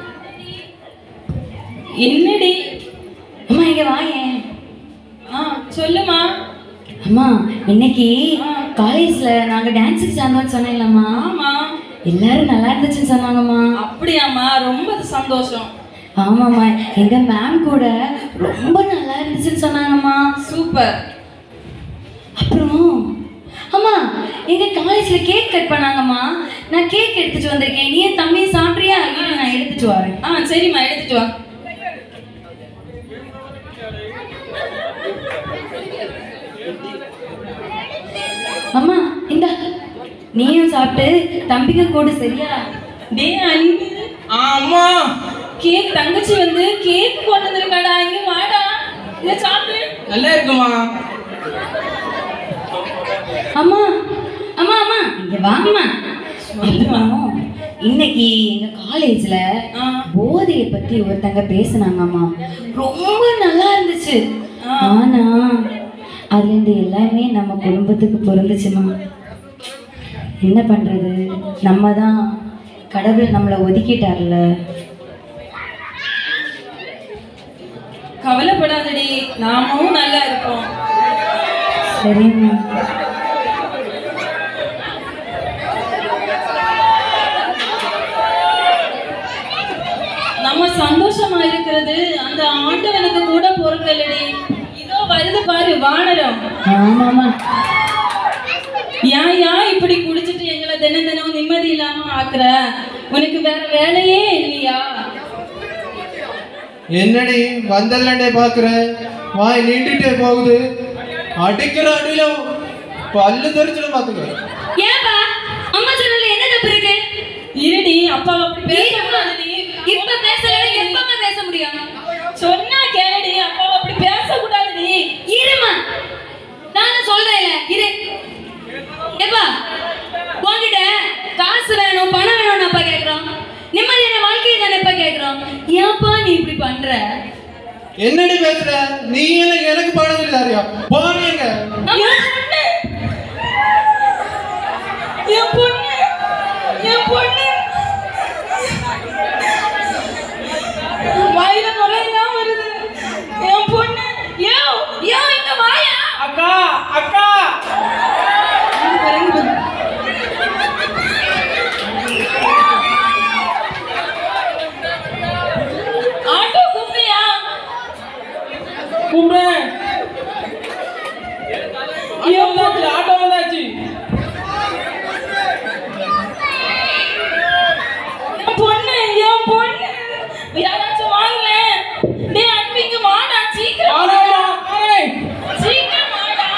என்னடி அம்மா இங்க வாயேன் ஆ சொல்லுமா அம்மா இன்னைக்கு காலேஜ்ல நாங்க டான்ஸுக்கு சேர்ந்தோம்னு சொன்னேன்லம்மா ஆமா எல்லாரும் நல்லா இருந்துச்சுன்னு சொன்னாங்கம்மா அப்படியாம்மா ரொம்ப சந்தோஷம் ஆமாம்மா எங்க மேம் கூட ரொம்ப நல்லா இருந்துச்சுன்னு சொன்னாங்கம்மா சூப்பர் அப்புறம் அம்மா எங்க காலேஜ்ல கேக் கட் பண்ணாங்கம்மா நான் கேக் எடுத்துட்டு வந்திருக்கேன் நீ என் தம்பியை சாப்பிட்றியா இரு நான் எடுத்துட்டு வரேன் ஆ சரிம்மா எடுத்துட்டு வா அம்மா இந்த நீயும் சாப்பிட்டு தம்பிக்கு கூடு சரியா டே அன்பு ஆமா கேக் தங்கச்சி வந்து கேக் கொண்டு வந்திருக்காடா இங்க வாடா இத சாப்பிடு நல்லா இருக்குமா அம்மா அம்மா அம்மா இங்க வாம்மா அப்புறம் இன்னைக்கு எங்க காலேஜ்ல போதையை பத்தி ஒருத்தங்க பேசுனாங்கம்மா ரொம்ப நல்லா இருந்துச்சு ஆனா அதுல இருந்து எல்லாமே நம்ம குடும்பத்துக்கு பொருந்துச்சுமா என்ன பண்றது நம்ம தான் கடவுள் நம்மளை ஒதுக்கிட்டார்ல கவலைப்படாதடி நாமும் நல்லா இருப்போம் சரிம்மா சந்தோஷமா இருக்கிறது அந்த ஆண்டவனுக்கு கூட பொறுக்கலடி இதோ வருது பாரு வானரம் ஆமாமா ஏன் ஏன் இப்படி குடிச்சிட்டு எங்களை தினம் தினம் நிம்மதி இல்லாம ஆக்குற உனக்கு வேற வேலையே இல்லையா என்னடி வந்தல்லண்டே பாக்குறேன் வாய் நீண்டுட்டே போகுது அடிக்கிற அடியில பல்லு தெரிச்சிடும் பாத்துக்க ஏன்பா அம்மா சொன்னதுல என்ன தப்பு இருக்கு இருடி அப்பா அப்படி பேசக்கூடாதுடி இப்ப பேசலன்னா எப்பமா பேச முடியும் சொன்னா கேளுடி அப்பா அப்படி பேசக்கூடாதுடி இருமா நானும் சொல்றேன்ல இரு ஏப்பா உன்கிட்ட காசு வேணும் பணம் வேணும்னு அப்பா கேக்குறோம் நிம்மதியான வாழ்க்கையை தானே அப்பா கேக்குறோம் ஏன்பா நீ இப்படி பண்ற என்னடி பேசுற நீ எல்லாம் எனக்கு பணம் இல்லாரியா போனீங்க என் பொண்ணு என் பொண்ணு வாயில நுரையெல்லாம் வருது என் பொண்ணு யோ யோ இங்க வாயா அக்கா அக்கா ஆட்டோ கூப்பியா கூப்பிடுறேன் ஆட்டோ வந்தாச்சு ஆட்டோ வந்தாச்சு என் பொண்ணு என் பொண்ணு யாராச்சும் வாங்களேன் டேய் அன்பு இங்க வாடா சீக்கிரம் வாடா, வாடா. சீக்கிரம் வாடா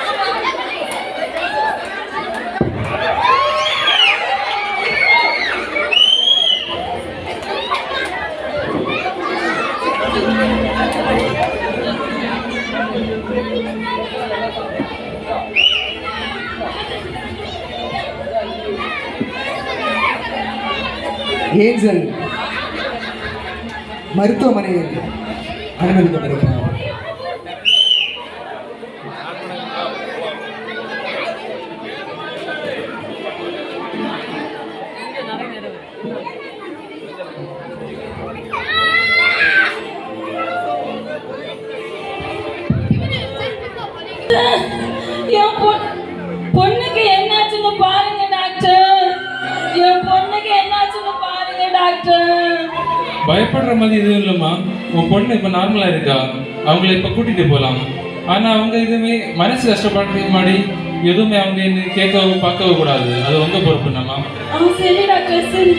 ஏஞ்சல் மருத்துவமனையில் அனுமதிக்கப்படுகிறார் என் பொண்ணு பொண்ணுக்கு என்னாச்சுன்னு பாருங்க டாக்டர் என் பொண்ணுக்கு என்னாச்சுன்னு பாருங்க டாக்டர் பயப்படுற மாதிரி எதுவும் இல்லைம்மா உன் பொண்ணு இப்போ நார்மலாக இருக்கா அவங்கள இப்போ கூட்டிகிட்டு போகலாம் ஆனால் அவங்க எதுவுமே மனசு கஷ்டப்படுறதுக்கு முன்னாடி எதுவுமே அவங்க என்ன கேட்கவோ பார்க்கவோ கூடாது அது உங்கள் பொறுப்புண்ணம்மா ஆ சரி டாக்டர் சரி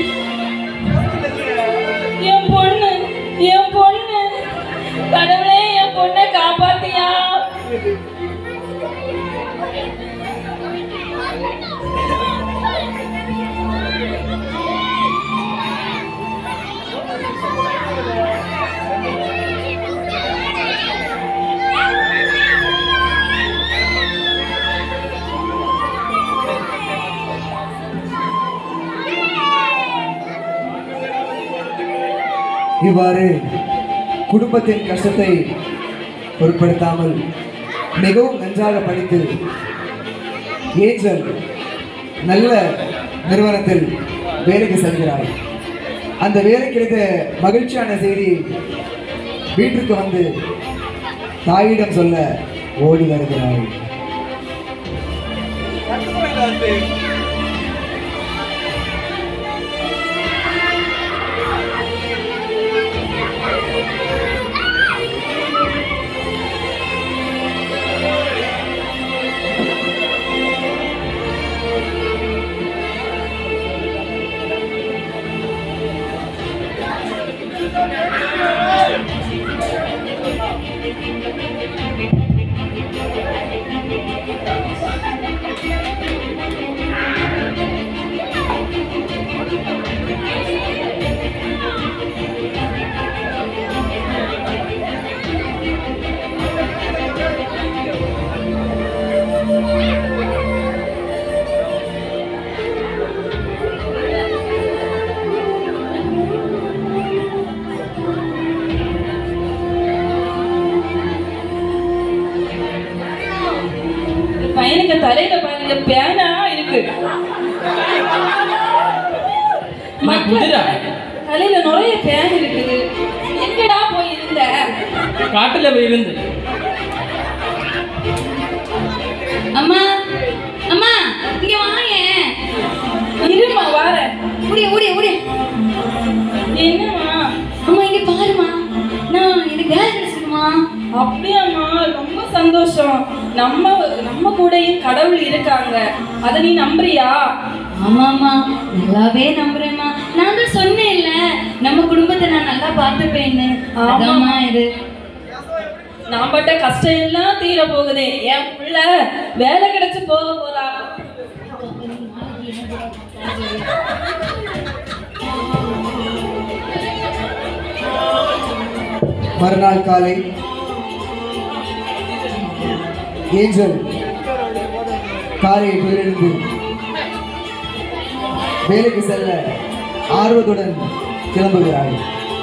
என் பொண்ணு என் பொண்ணு கடவுளே என் பொண்ணை காப்பாத்தியா இவ்வாறு குடும்பத்தின் கஷ்டத்தை பொருட்படுத்தாமல் மிகவும் நன்றாக படித்து ஏஞ்சல் நல்ல நிறுவனத்தில் வேலைக்கு செல்கிறாள் அந்த வேலை கிடைத்த மகிழ்ச்சியான செய்தி வீட்டிற்கு வந்து தாயிடம் சொல்ல ஓடி வருகிறாள் பையனுக்கு தலையில பாருங்க பேனா இருக்கு குதிரை தலையில நிறைய பேன் இருக்குது எங்கடா போய் இருந்த காட்டுல போய் இருந்து அம்மா அம்மா இங்க வாயேன் இருமா வாரேன் ஓடிய ஓடிய ஓடிய என்னம்மா அம்மா இங்க அப்படியாம்மா ரொம்ப சந்தோஷம் நம்ம நம்ம கூடயும் கடவுள் இருக்காங்க அதை நீ நம்புறியா ஆமாம்மா நல்லாவே நம்புறேம்மா நான் தான் சொன்னேன்ல நம்ம குடும்பத்தை நான் நல்லா பார்த்துப்பேன்னு ஆமாம்மா இது நான் பட்ட கஷ்டம் எல்லாம் தீர போகுது என் புள்ள வேலை கிடைச்சு போக போறா மறுநாள் காலை ஏஞ்சல் காலையில் எழுந்து வேலைக்கு செல்ல ஆர்வத்துடன் கிளம்புகிறாள்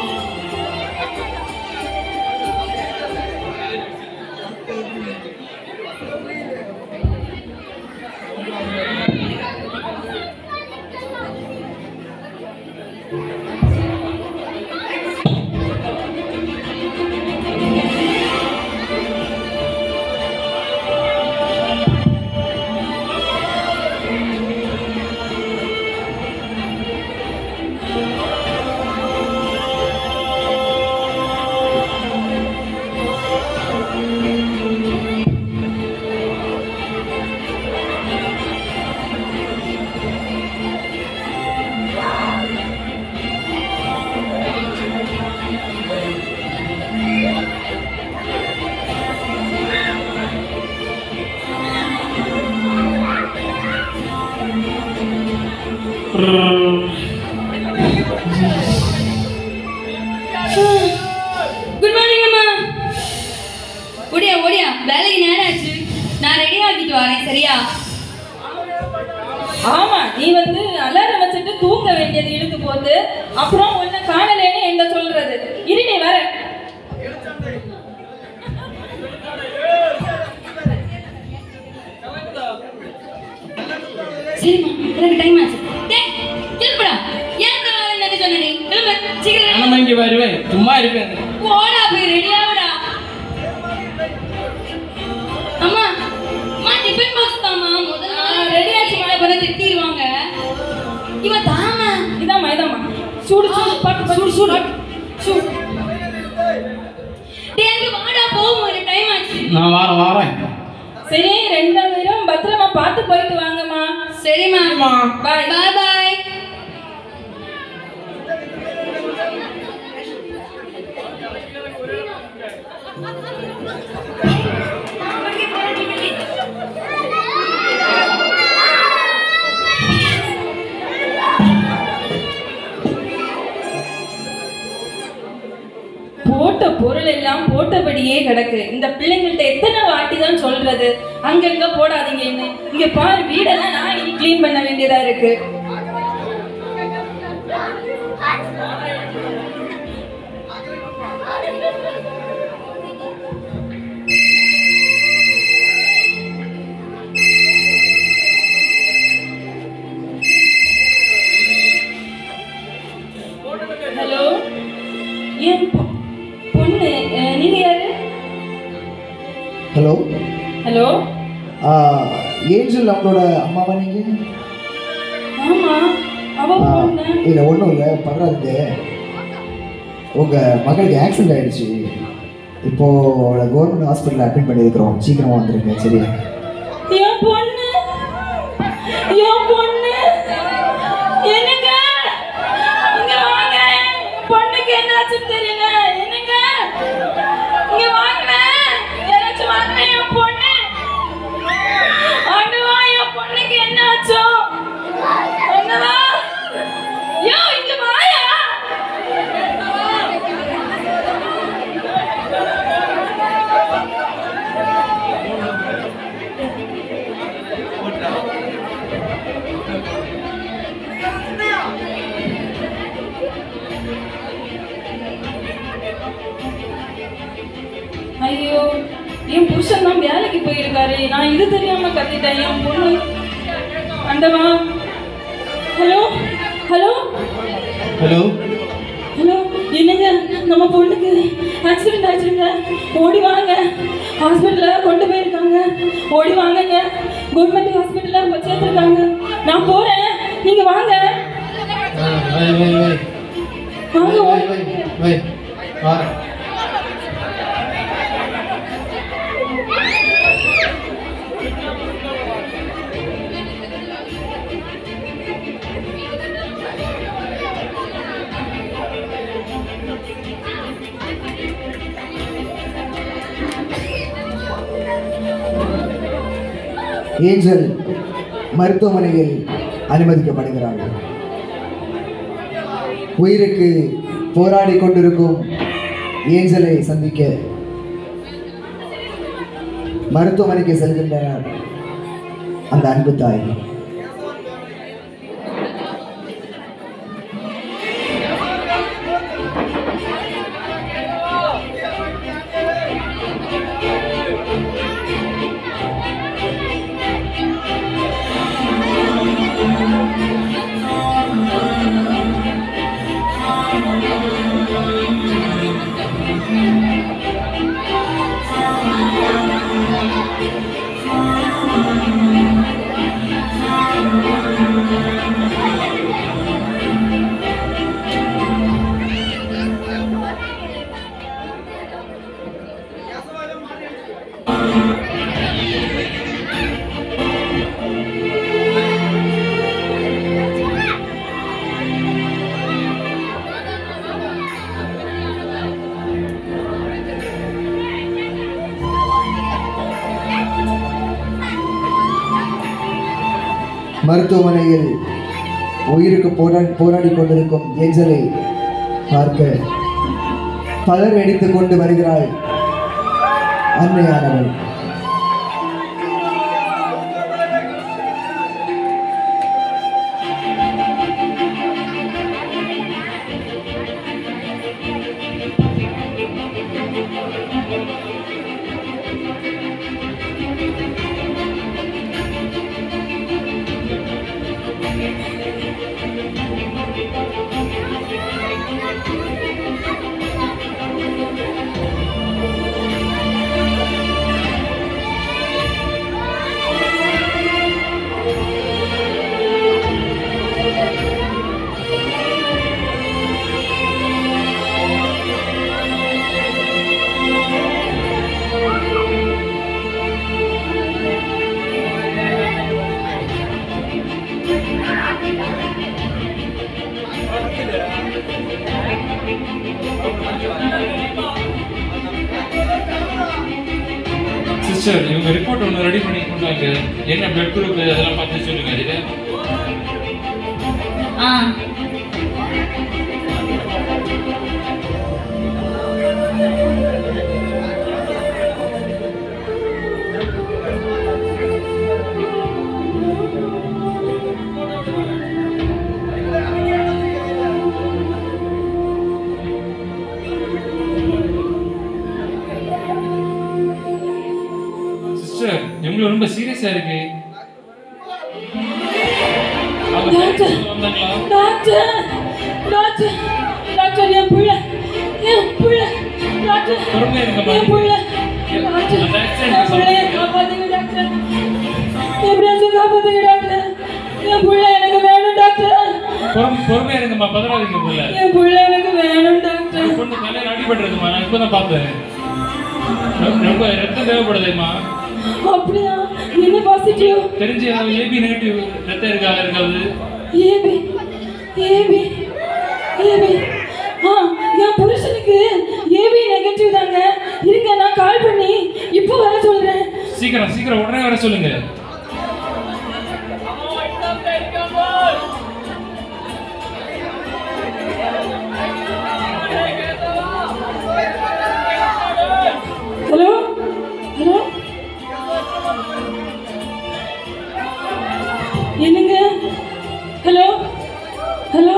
குட் மார்னிங் அம்மா ஓடியா ஓடியா வேலைக்கு நேரம் ஆச்சு நான் ரெடி ஆகிட்டு வரேன் சரியா ஆமா நீ வந்து அலாரம் வச்சுட்டு தூங்க வேண்டியது இழுத்து போட்டு அப்புறம் உன்னை காணலேன்னு என்ன சொல்றது இரு நீ வர சரிம்மா எனக்கு டைம் ஆச்சு டேய் கிளம்புடா ஏன் என்ன சொன்ன நீ கிளம்பு சீக்கிரம் நம்ம இங்கே வருவேன் சும்மா இருப்பேன் போடா போய் ரெடி ஆகுடா அம்மா அம்மா டிஃபன் பாக்ஸ் தாமா முதல்ல ரெடி ஆச்சு மழை பண்ண திட்டிடுவாங்க இவ தாமா இதாம்மா இதாம்மா சூடு சூடு பாட்டு சூடு சூடு சூடு டேய் அங்க வாடா போவோம் ஒரு டைம் ஆச்சு நான் வாரேன் வாரேன் சரி ரெண்டாவது பேரும் பத்திரமா பார்த்து போயிட்டு வாங்கம்மா சரிம்மா பாய் பாய் பாய் போட்ட பொருள் எல்லாம் போட்டபடியே கிடக்கு இந்த பிள்ளைங்கள்ட்ட எத்தனை வாட்டி தான் சொல்றது அங்கங்க போடாதீங்கன்னு இங்க பாரு வீடெல்லாம் நான் இனி க்ளீன் பண்ண வேண்டியதா இருக்கு ஹலோ என் பொ- பொண்ணு அஹ், நீங்க யாரு ஹலோ ஹலோ ஏஞ்சல் அவங்களோட அம்மாவா நீங்க ஆமா அவ பொண்ணு இல்லை ஒன்றும் இல்லை பரவாயில்ல உங்கள் மகளுக்கு ஆக்சிடென்ட் ஆயிடுச்சு இப்போ கவர்மெண்ட் ஹாஸ்பிட்டலில் அட்மிட் பண்ணியிருக்கிறோம் சீக்கிரமாக வந்துருங்க சரியா என் பொண்ணு என் பொண்ணு என்னங்க இங்க வாங்க என் பொண்ணுக்கு என்னாச்சுன்னு தெரியல என்னங்க இங்க வாங்க யாராச்சும் வாங்க என் பொண்ணு ஆண்டவா என் பொண்ணுக்கு என்னாச்சோ ஆண்டவா யோ இங்க வாயா ஐயோ என் புருஷன் தான் வேலைக்கு போயிருக்காரு நான் இது தெரியாம கத்திட்டேன் என் பொண்ணு அண்டவா ஹலோ ஹலோ ஹலோ ஹலோ என்னங்க நம்ம பொண்ணுக்கு ஆக்சிடென்ட் ஆச்சுங்க ஓடி வாங்க ஹாஸ்பிட்டலில் கொண்டு போயிருக்காங்க ஓடி வாங்கங்க கவர்மெண்ட் ஹாஸ்பிட்டலில் வச்சிருக்காங்க நான் போறேன் நீங்க வாங்க வை வை வை வாங்க வை ஓடி வை வை வாரேன் ஏஞ்சல் மருத்துவமனையில் அனுமதிக்கப்படுகிறார்கள் உயிருக்கு போராடி கொண்டிருக்கும் ஏஞ்சலை சந்திக்க மருத்துவமனைக்கு செல்கின்றனர் அந்த அன்பு தாய் மருத்துவமனையில் உயிருக்கு போராடி போராடி கொண்டிருக்கும் ஏஞ்சலை பார்க்க பலர் எடுத்துக் கொண்டு வருகிறாள் அன்னையானவள் சிஸ்டர் இவங்க ரிப்போர்ட் ஒன்று ரெடி பண்ணி கொண்டாங்க என்ன பிளட் குரூப் அதெல்லாம் பார்த்து சொல்லுங்க இது ஆ சிஸ்டர் இவங்க ரொம்ப சீரியஸா இருக்கு அவங்க டாக்டர் parents வந்தாங்களா டாக்டர் டாக்டர் டாக்டர் என் புள்ள என் புள்ள டாக்டர் பொறுமையா இருங்கம்மா. என் புள்ள டாக்டர் அந்த accident என் புள்ளைய காப்பாத்துங்க டாக்டர் எப்படியாச்சும் காப்பாத்துங்க டாக்டர் என் புள்ள எனக்கு வேணும் டாக்டர் பொறுமை பொறுமையா இருங்கம்மா பதறாதீங்க புள்ள என் புள்ள எனக்கு வேணும் டாக்டர் பொண்ணு தலையில அடிபட்டுருக்குமா நான் இப்பதான் பார்த்தேன் ரொம்ப- ரொம்ப ரத்தம் தேவைப்படுதுமா அப்படியா என்ன பாசிட்டிவ் தெரிஞ்சு ஏபி நெகட்டிவ் ரத்தம் இருக்கா இருக்காது ஏபி ஏபி ஏபி ஆ என் புருஷனுக்கு ஏபி நெகட்டிவ் தாங்க இருங்க நான் கால் பண்ணி இப்போ வர சொல்றேன் சீக்கிரம் சீக்கிரம் உடனே வர சொல்லுங்க ஹலோ ஹலோ என்னங்க ஹலோ ஹலோ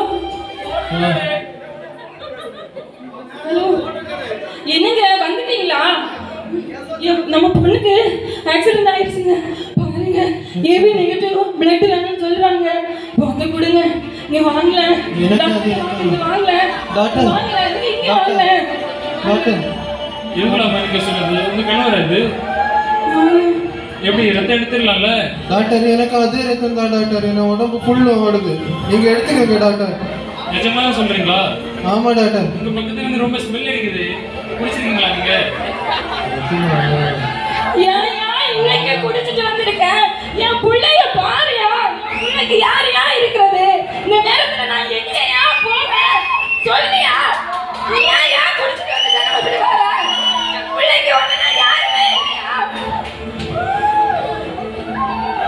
ஹலோ என்னங்க வந்துட்டீங்களா எ- நம்ம பொண்ணுக்கு ஆக்சிடென்ட் ஆயிடுச்சுங்க பாருங்க ஏபி நெகட்டிவ் பிளட் வேணும்னு சொல்றாங்க வந்து கொடுங்க நீ வாங்கல எனக்கு அது நீ வாங்கல டாக்டர். வாங்கல இங்க டாக்டர். வாங்கல டாக்டர் எவ்வளோ மதிக்க சொன்னது உங்க கணவர் அது எப்படி ரத்தம் எடுத்துடலாம்ல டாக்டர் எனக்கு அதே ரத்தம் தான் டாக்டர் என் உடம்பு ஃபுல்லு ஓடுது நீங்க எடுத்துக்கங்க டாக்டர் நிஜமா சொல்றீங்களா ஆமா டாக்டர் உங்க பக்கத்துல இருந்து ரொம்ப ஸ்மெல் அடிக்குது குடிச்சிருக்கீங்களா நீங்க ஏன் ஏன் இன்னைக்கு குடிச்சிட்டு வந்திருக்கேன் என் பிள்ளைய பாருயா உனக்கு யார் யா இருக்கிறது இந்த நேரத்துல நான் எங்கயா போவேன் சொல்லியா நீ ஏன் யா குடிச்சிட்டு வந்து தானே இப்படி வர என் பிள்ளைக்கு ஒண்ணு நான் யாருமே இல்லையா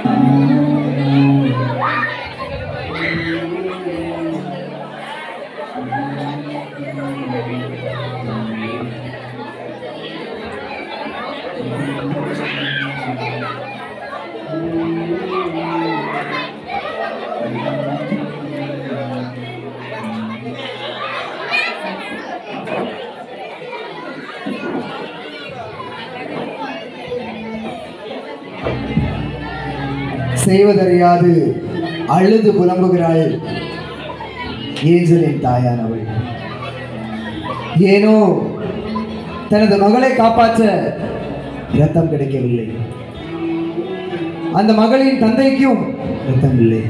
செய்வதறியாது அழுது புலம்புகிறாள் ஏஞ்சலின் தாயானவள் ஏனோ தனது மகளை காப்பாற்ற இரத்தம் கிடைக்கவில்லை அந்த மகளின் தந்தைக்கும் இரத்தம் இல்லை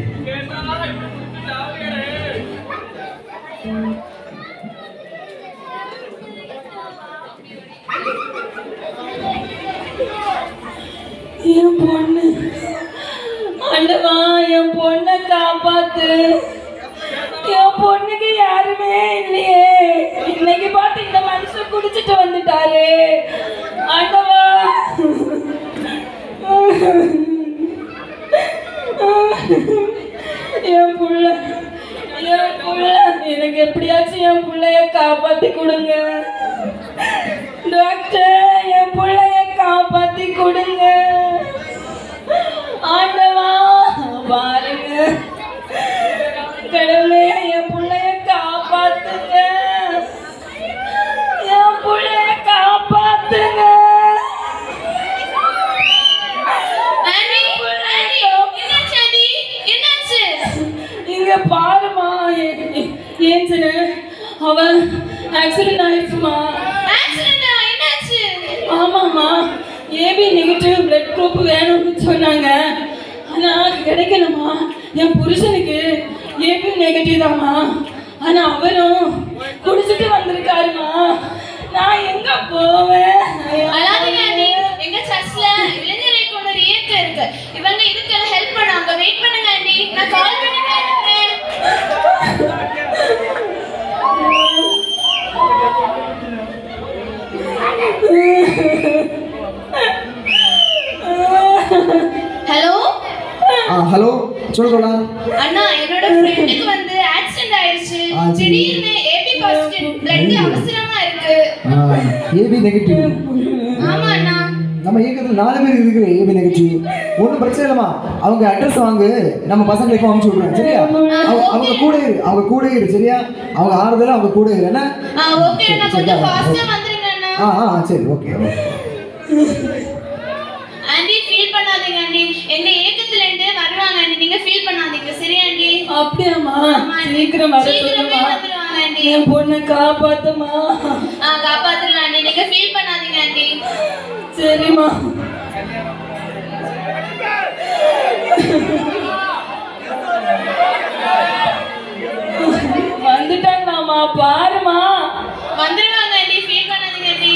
என் பொண்ணு ஆண்டவா என் பொண்ணை காப்பாத்து என் பொண்ணுக்கு யாருமே இல்லையே இன்னைக்கு பார்த்து இந்த மனுஷன் குடிச்சிட்டு வந்துட்டாரு ஆண்டவா என் புள்ள என் புள்ள எனக்கு எப்படியாச்சும் என் புள்ளைய காப்பாத்தி கொடுங்க டாக்டர் என் புள்ளைய காப்பாத்தி கொடுங்க ஆண்டவா பாருங்க கடவுளே என் புள்ளைய காப்பாத்துங்க என் புள்ளைய காப்பாத்துங்க இங்க பாருமா ஏன் அவன் ஆக்சிடென்ட் ஆயிடுச்சுமா ஆமாம்மா ஏபி நெகட்டிவ் பிளட் குரூப் வேணும்னு சொன்னாங்க ஆனால் கிடைக்கலம்மா என் புருஷனுக்கு ஏபி நெகட்டிவ் தாம்மா ஆனால் அவரும் குடிச்சிட்டு வந்திருக்காருமா நான் எங்க போவேன் அழாதீங்க ஆண்டி எங்க சர்ச்ல இளைஞரை கொண்ட ஒரு இயக்கம் இருக்கு இவங்க இதுக்கெல்லாம் ஹெல்ப் பண்ணாங்க வெயிட் பண்ணுங்க ஆண்டி நான் கால் பண்ணி கேட்டுக்கிறேன் ஹலோ ஆ ஹலோ சொல்லுங்களா அண்ணா என்னோட ஃப்ரெண்டுக்கு வந்து ஆக்சிடென்ட் ஆயிடுச்சு ஆ, சரி. திடீர்னு ஏபி பாசிட்டிவ் பிளட் அவசரமா இருக்கு ஏபி நெகட்டிவ் ஆமா அண்ணா நம்ம இயக்கத்தில் நாலு பேர் இருக்கிற ஏபி நெகட்டிவ் ஒன்றும் பிரச்சனை இல்லைம்மா அவங்க அட்ரஸ் வாங்கு நம்ம பசங்களுக்கு அனுப்பிச்சு விட்றோம் சரியா அவங்க அவங்க கூட இரு அவங்க கூட இரு சரியா அவங்க ஆறுதலும் அவங்க கூட இரு என்ன ஆ ஓகே அண்ணா கொஞ்சம் ஃபாஸ்டா வந்துருங்க அண்ணா ஆ ஆ சரி ஓகே ஓகே ஆண்டி ஃபீல் பண்ணாதீங்க ஆண்டி எங்க இயக்கத்துல இருந்து வருவாங்க ஆண்டி நீங்க ஃபீல் பண்ணாதீங்க சரியா ஆண்டி அப்படியாம்மா ஆமா ஆண்டி. சீக்கிரம் வர சீக்கிரமே சொல்லுமா வந்துருவாங்க ஆண்டி என் பொண்ணை காப்பாத்துமா ஆ காப்பாத்துறலாம் ஆண்டி நீங்க ஃபீல் பண்ணாதீங்க ஆண்டி சரிம்மா வந்துட்டாங்களாம்மா பாருமா வந்துருவாங்க ஆண்டி ஃபீல் பண்ணாதீங்க ஆண்டி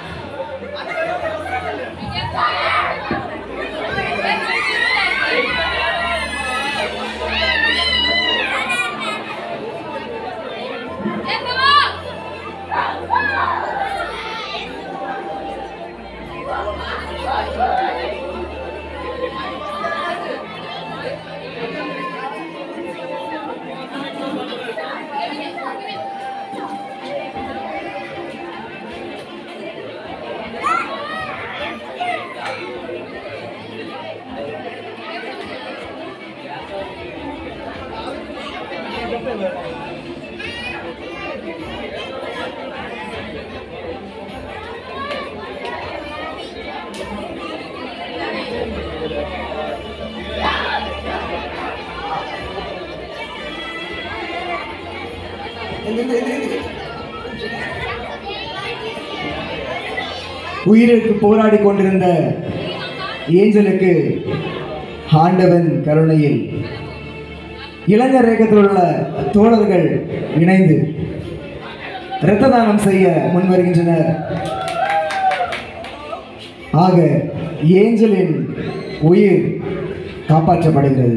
உயிருக்கு போராடி கொண்டிருந்த ஏஞ்சலுக்கு ஆண்டவன் கருணையில் இளைஞர் இயக்கத்தில் உள்ள தோழர்கள் இணைந்து இரத்த தானம் செய்ய முன்வருகின்றனர் ஆக ஏஞ்சலின் உயிர் காப்பாற்றப்படுகிறது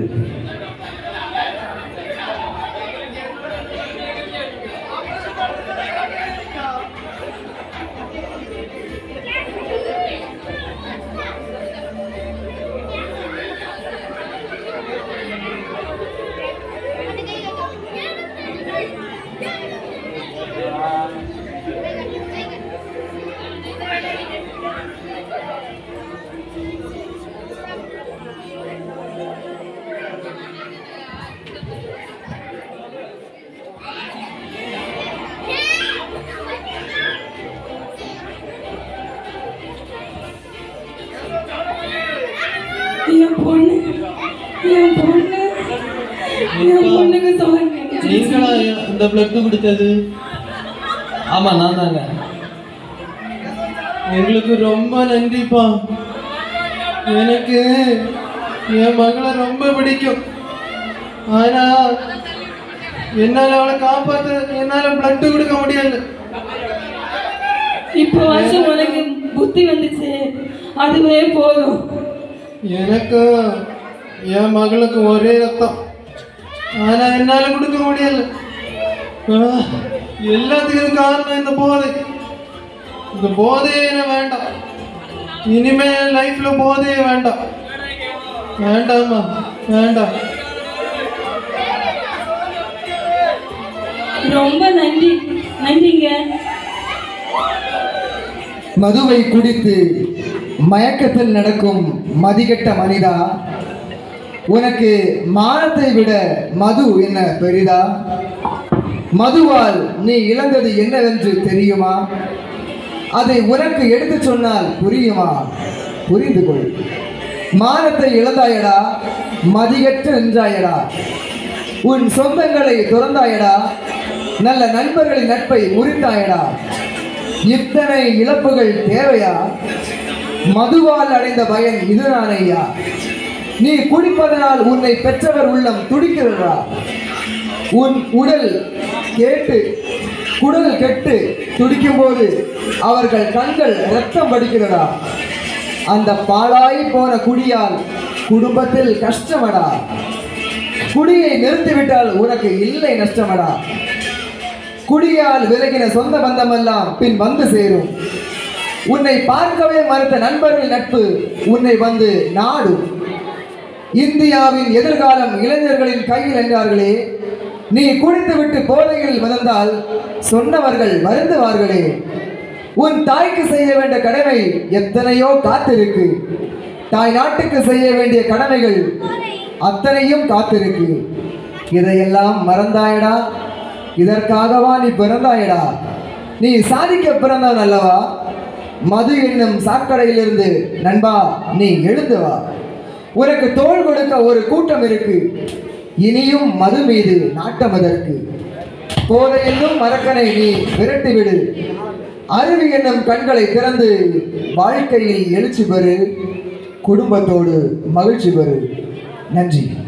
என் பொண்ணு என் பொண்ணு என் பொண்ணுக்கு சொல்லுங்க நீங்களா இந்த பிளட் கொடுத்தது ஆமா நான் தாங்க உங்களுக்கு ரொம்ப நன்றிப்பா எனக்கு என் மகளை ரொம்ப பிடிக்கும் ஆனா என்னால அவளை காப்பாத்த என்னால பிளட் கொடுக்க முடியல இப்போ வருஷம் உனக்கு புத்தி வந்துச்சு அதுவே போதும் எனக்கு என் மகளுக்கு ஒரே ரத்தம் ஆனா என்னால கொடுக்க முடியல ஆ, எல்லாத்துக்கும் காரணம் இந்த போதை இந்த போதையே எனக்கு வேண்டாம் இனிமே லைஃப்ல போதையே வேண்டாம் வேண்டாம்மா வேண்டாம் ரொம்ப நன்றி நன்றிங்க மதுவை குடித்து மயக்கத்தில் நடக்கும் மதிகெட்ட மனிதா உனக்கு மானத்தை விட மது என்ன பெரிதா மதுவால் நீ இழந்தது என்னவென்று தெரியுமா அதை உனக்கு எடுத்துச் சொன்னால் புரியுமா புரிந்து கொள் மானத்தை இழந்தாயடா மதிகற்று நின்றாயடா உன் சொந்தங்களை துறந்தாயடா நல்ல நண்பர்களின் நட்பை முறித்தாயடா இத்தனை இழப்புகள் தேவையா மதுவால் அடைந்த பயன் இதுதானையா நீ குடிப்பதனால் உன்னை பெற்றவர் உள்ளம் துடிக்கிறதா உன் உடல் கேட்டு குடல் கெட்டு துடிக்கும் போது அவர்கள் கண்கள் ரத்தம் வடிக்கிறதா அந்த பாழாய் போன குடியால் குடும்பத்தில் கஷ்டமடா குடியை நிறுத்திவிட்டால் உனக்கு இல்லை நஷ்டமடா குடியால் விலகின சொந்த பந்தமெல்லாம் பின் வந்து சேரும் உன்னை பார்க்கவே மறுத்த நண்பர்கள் நட்பு உன்னை வந்து நாடும் இந்தியாவின் எதிர்காலம் இளைஞர்களின் கையில் என்றார்களே நீ குடித்துவிட்டு போதையில் மிதந்தால் சொன்னவர்கள் வருந்துவார்களே உன் தாய்க்கு செய்ய வேண்டிய கடமை எத்தனையோ காத்திருக்கு தாய் நாட்டுக்கு செய்ய வேண்டிய கடமைகள் அத்தனையும் காத்திருக்கு இதையெல்லாம் மறந்தாயடா இதற்காகவா நீ பிறந்தாயடா நீ சாதிக்க பிறந்தவன் அல்லவா மது என்னும் சாக்கடையிலிருந்து நண்பா நீ எழுந்து வா உனக்கு தோள் கொடுக்க ஒரு கூட்டம் இருக்கு இனியும் மது மீது நாட்டம் அதற்கு போதை என்னும் மரக்கனை நீ விரட்டிவிடு அருவி என்னும் கண்களை திறந்து வாழ்க்கையில் எழுச்சி பெறு குடும்பத்தோடு மகிழ்ச்சி பெறு நன்றி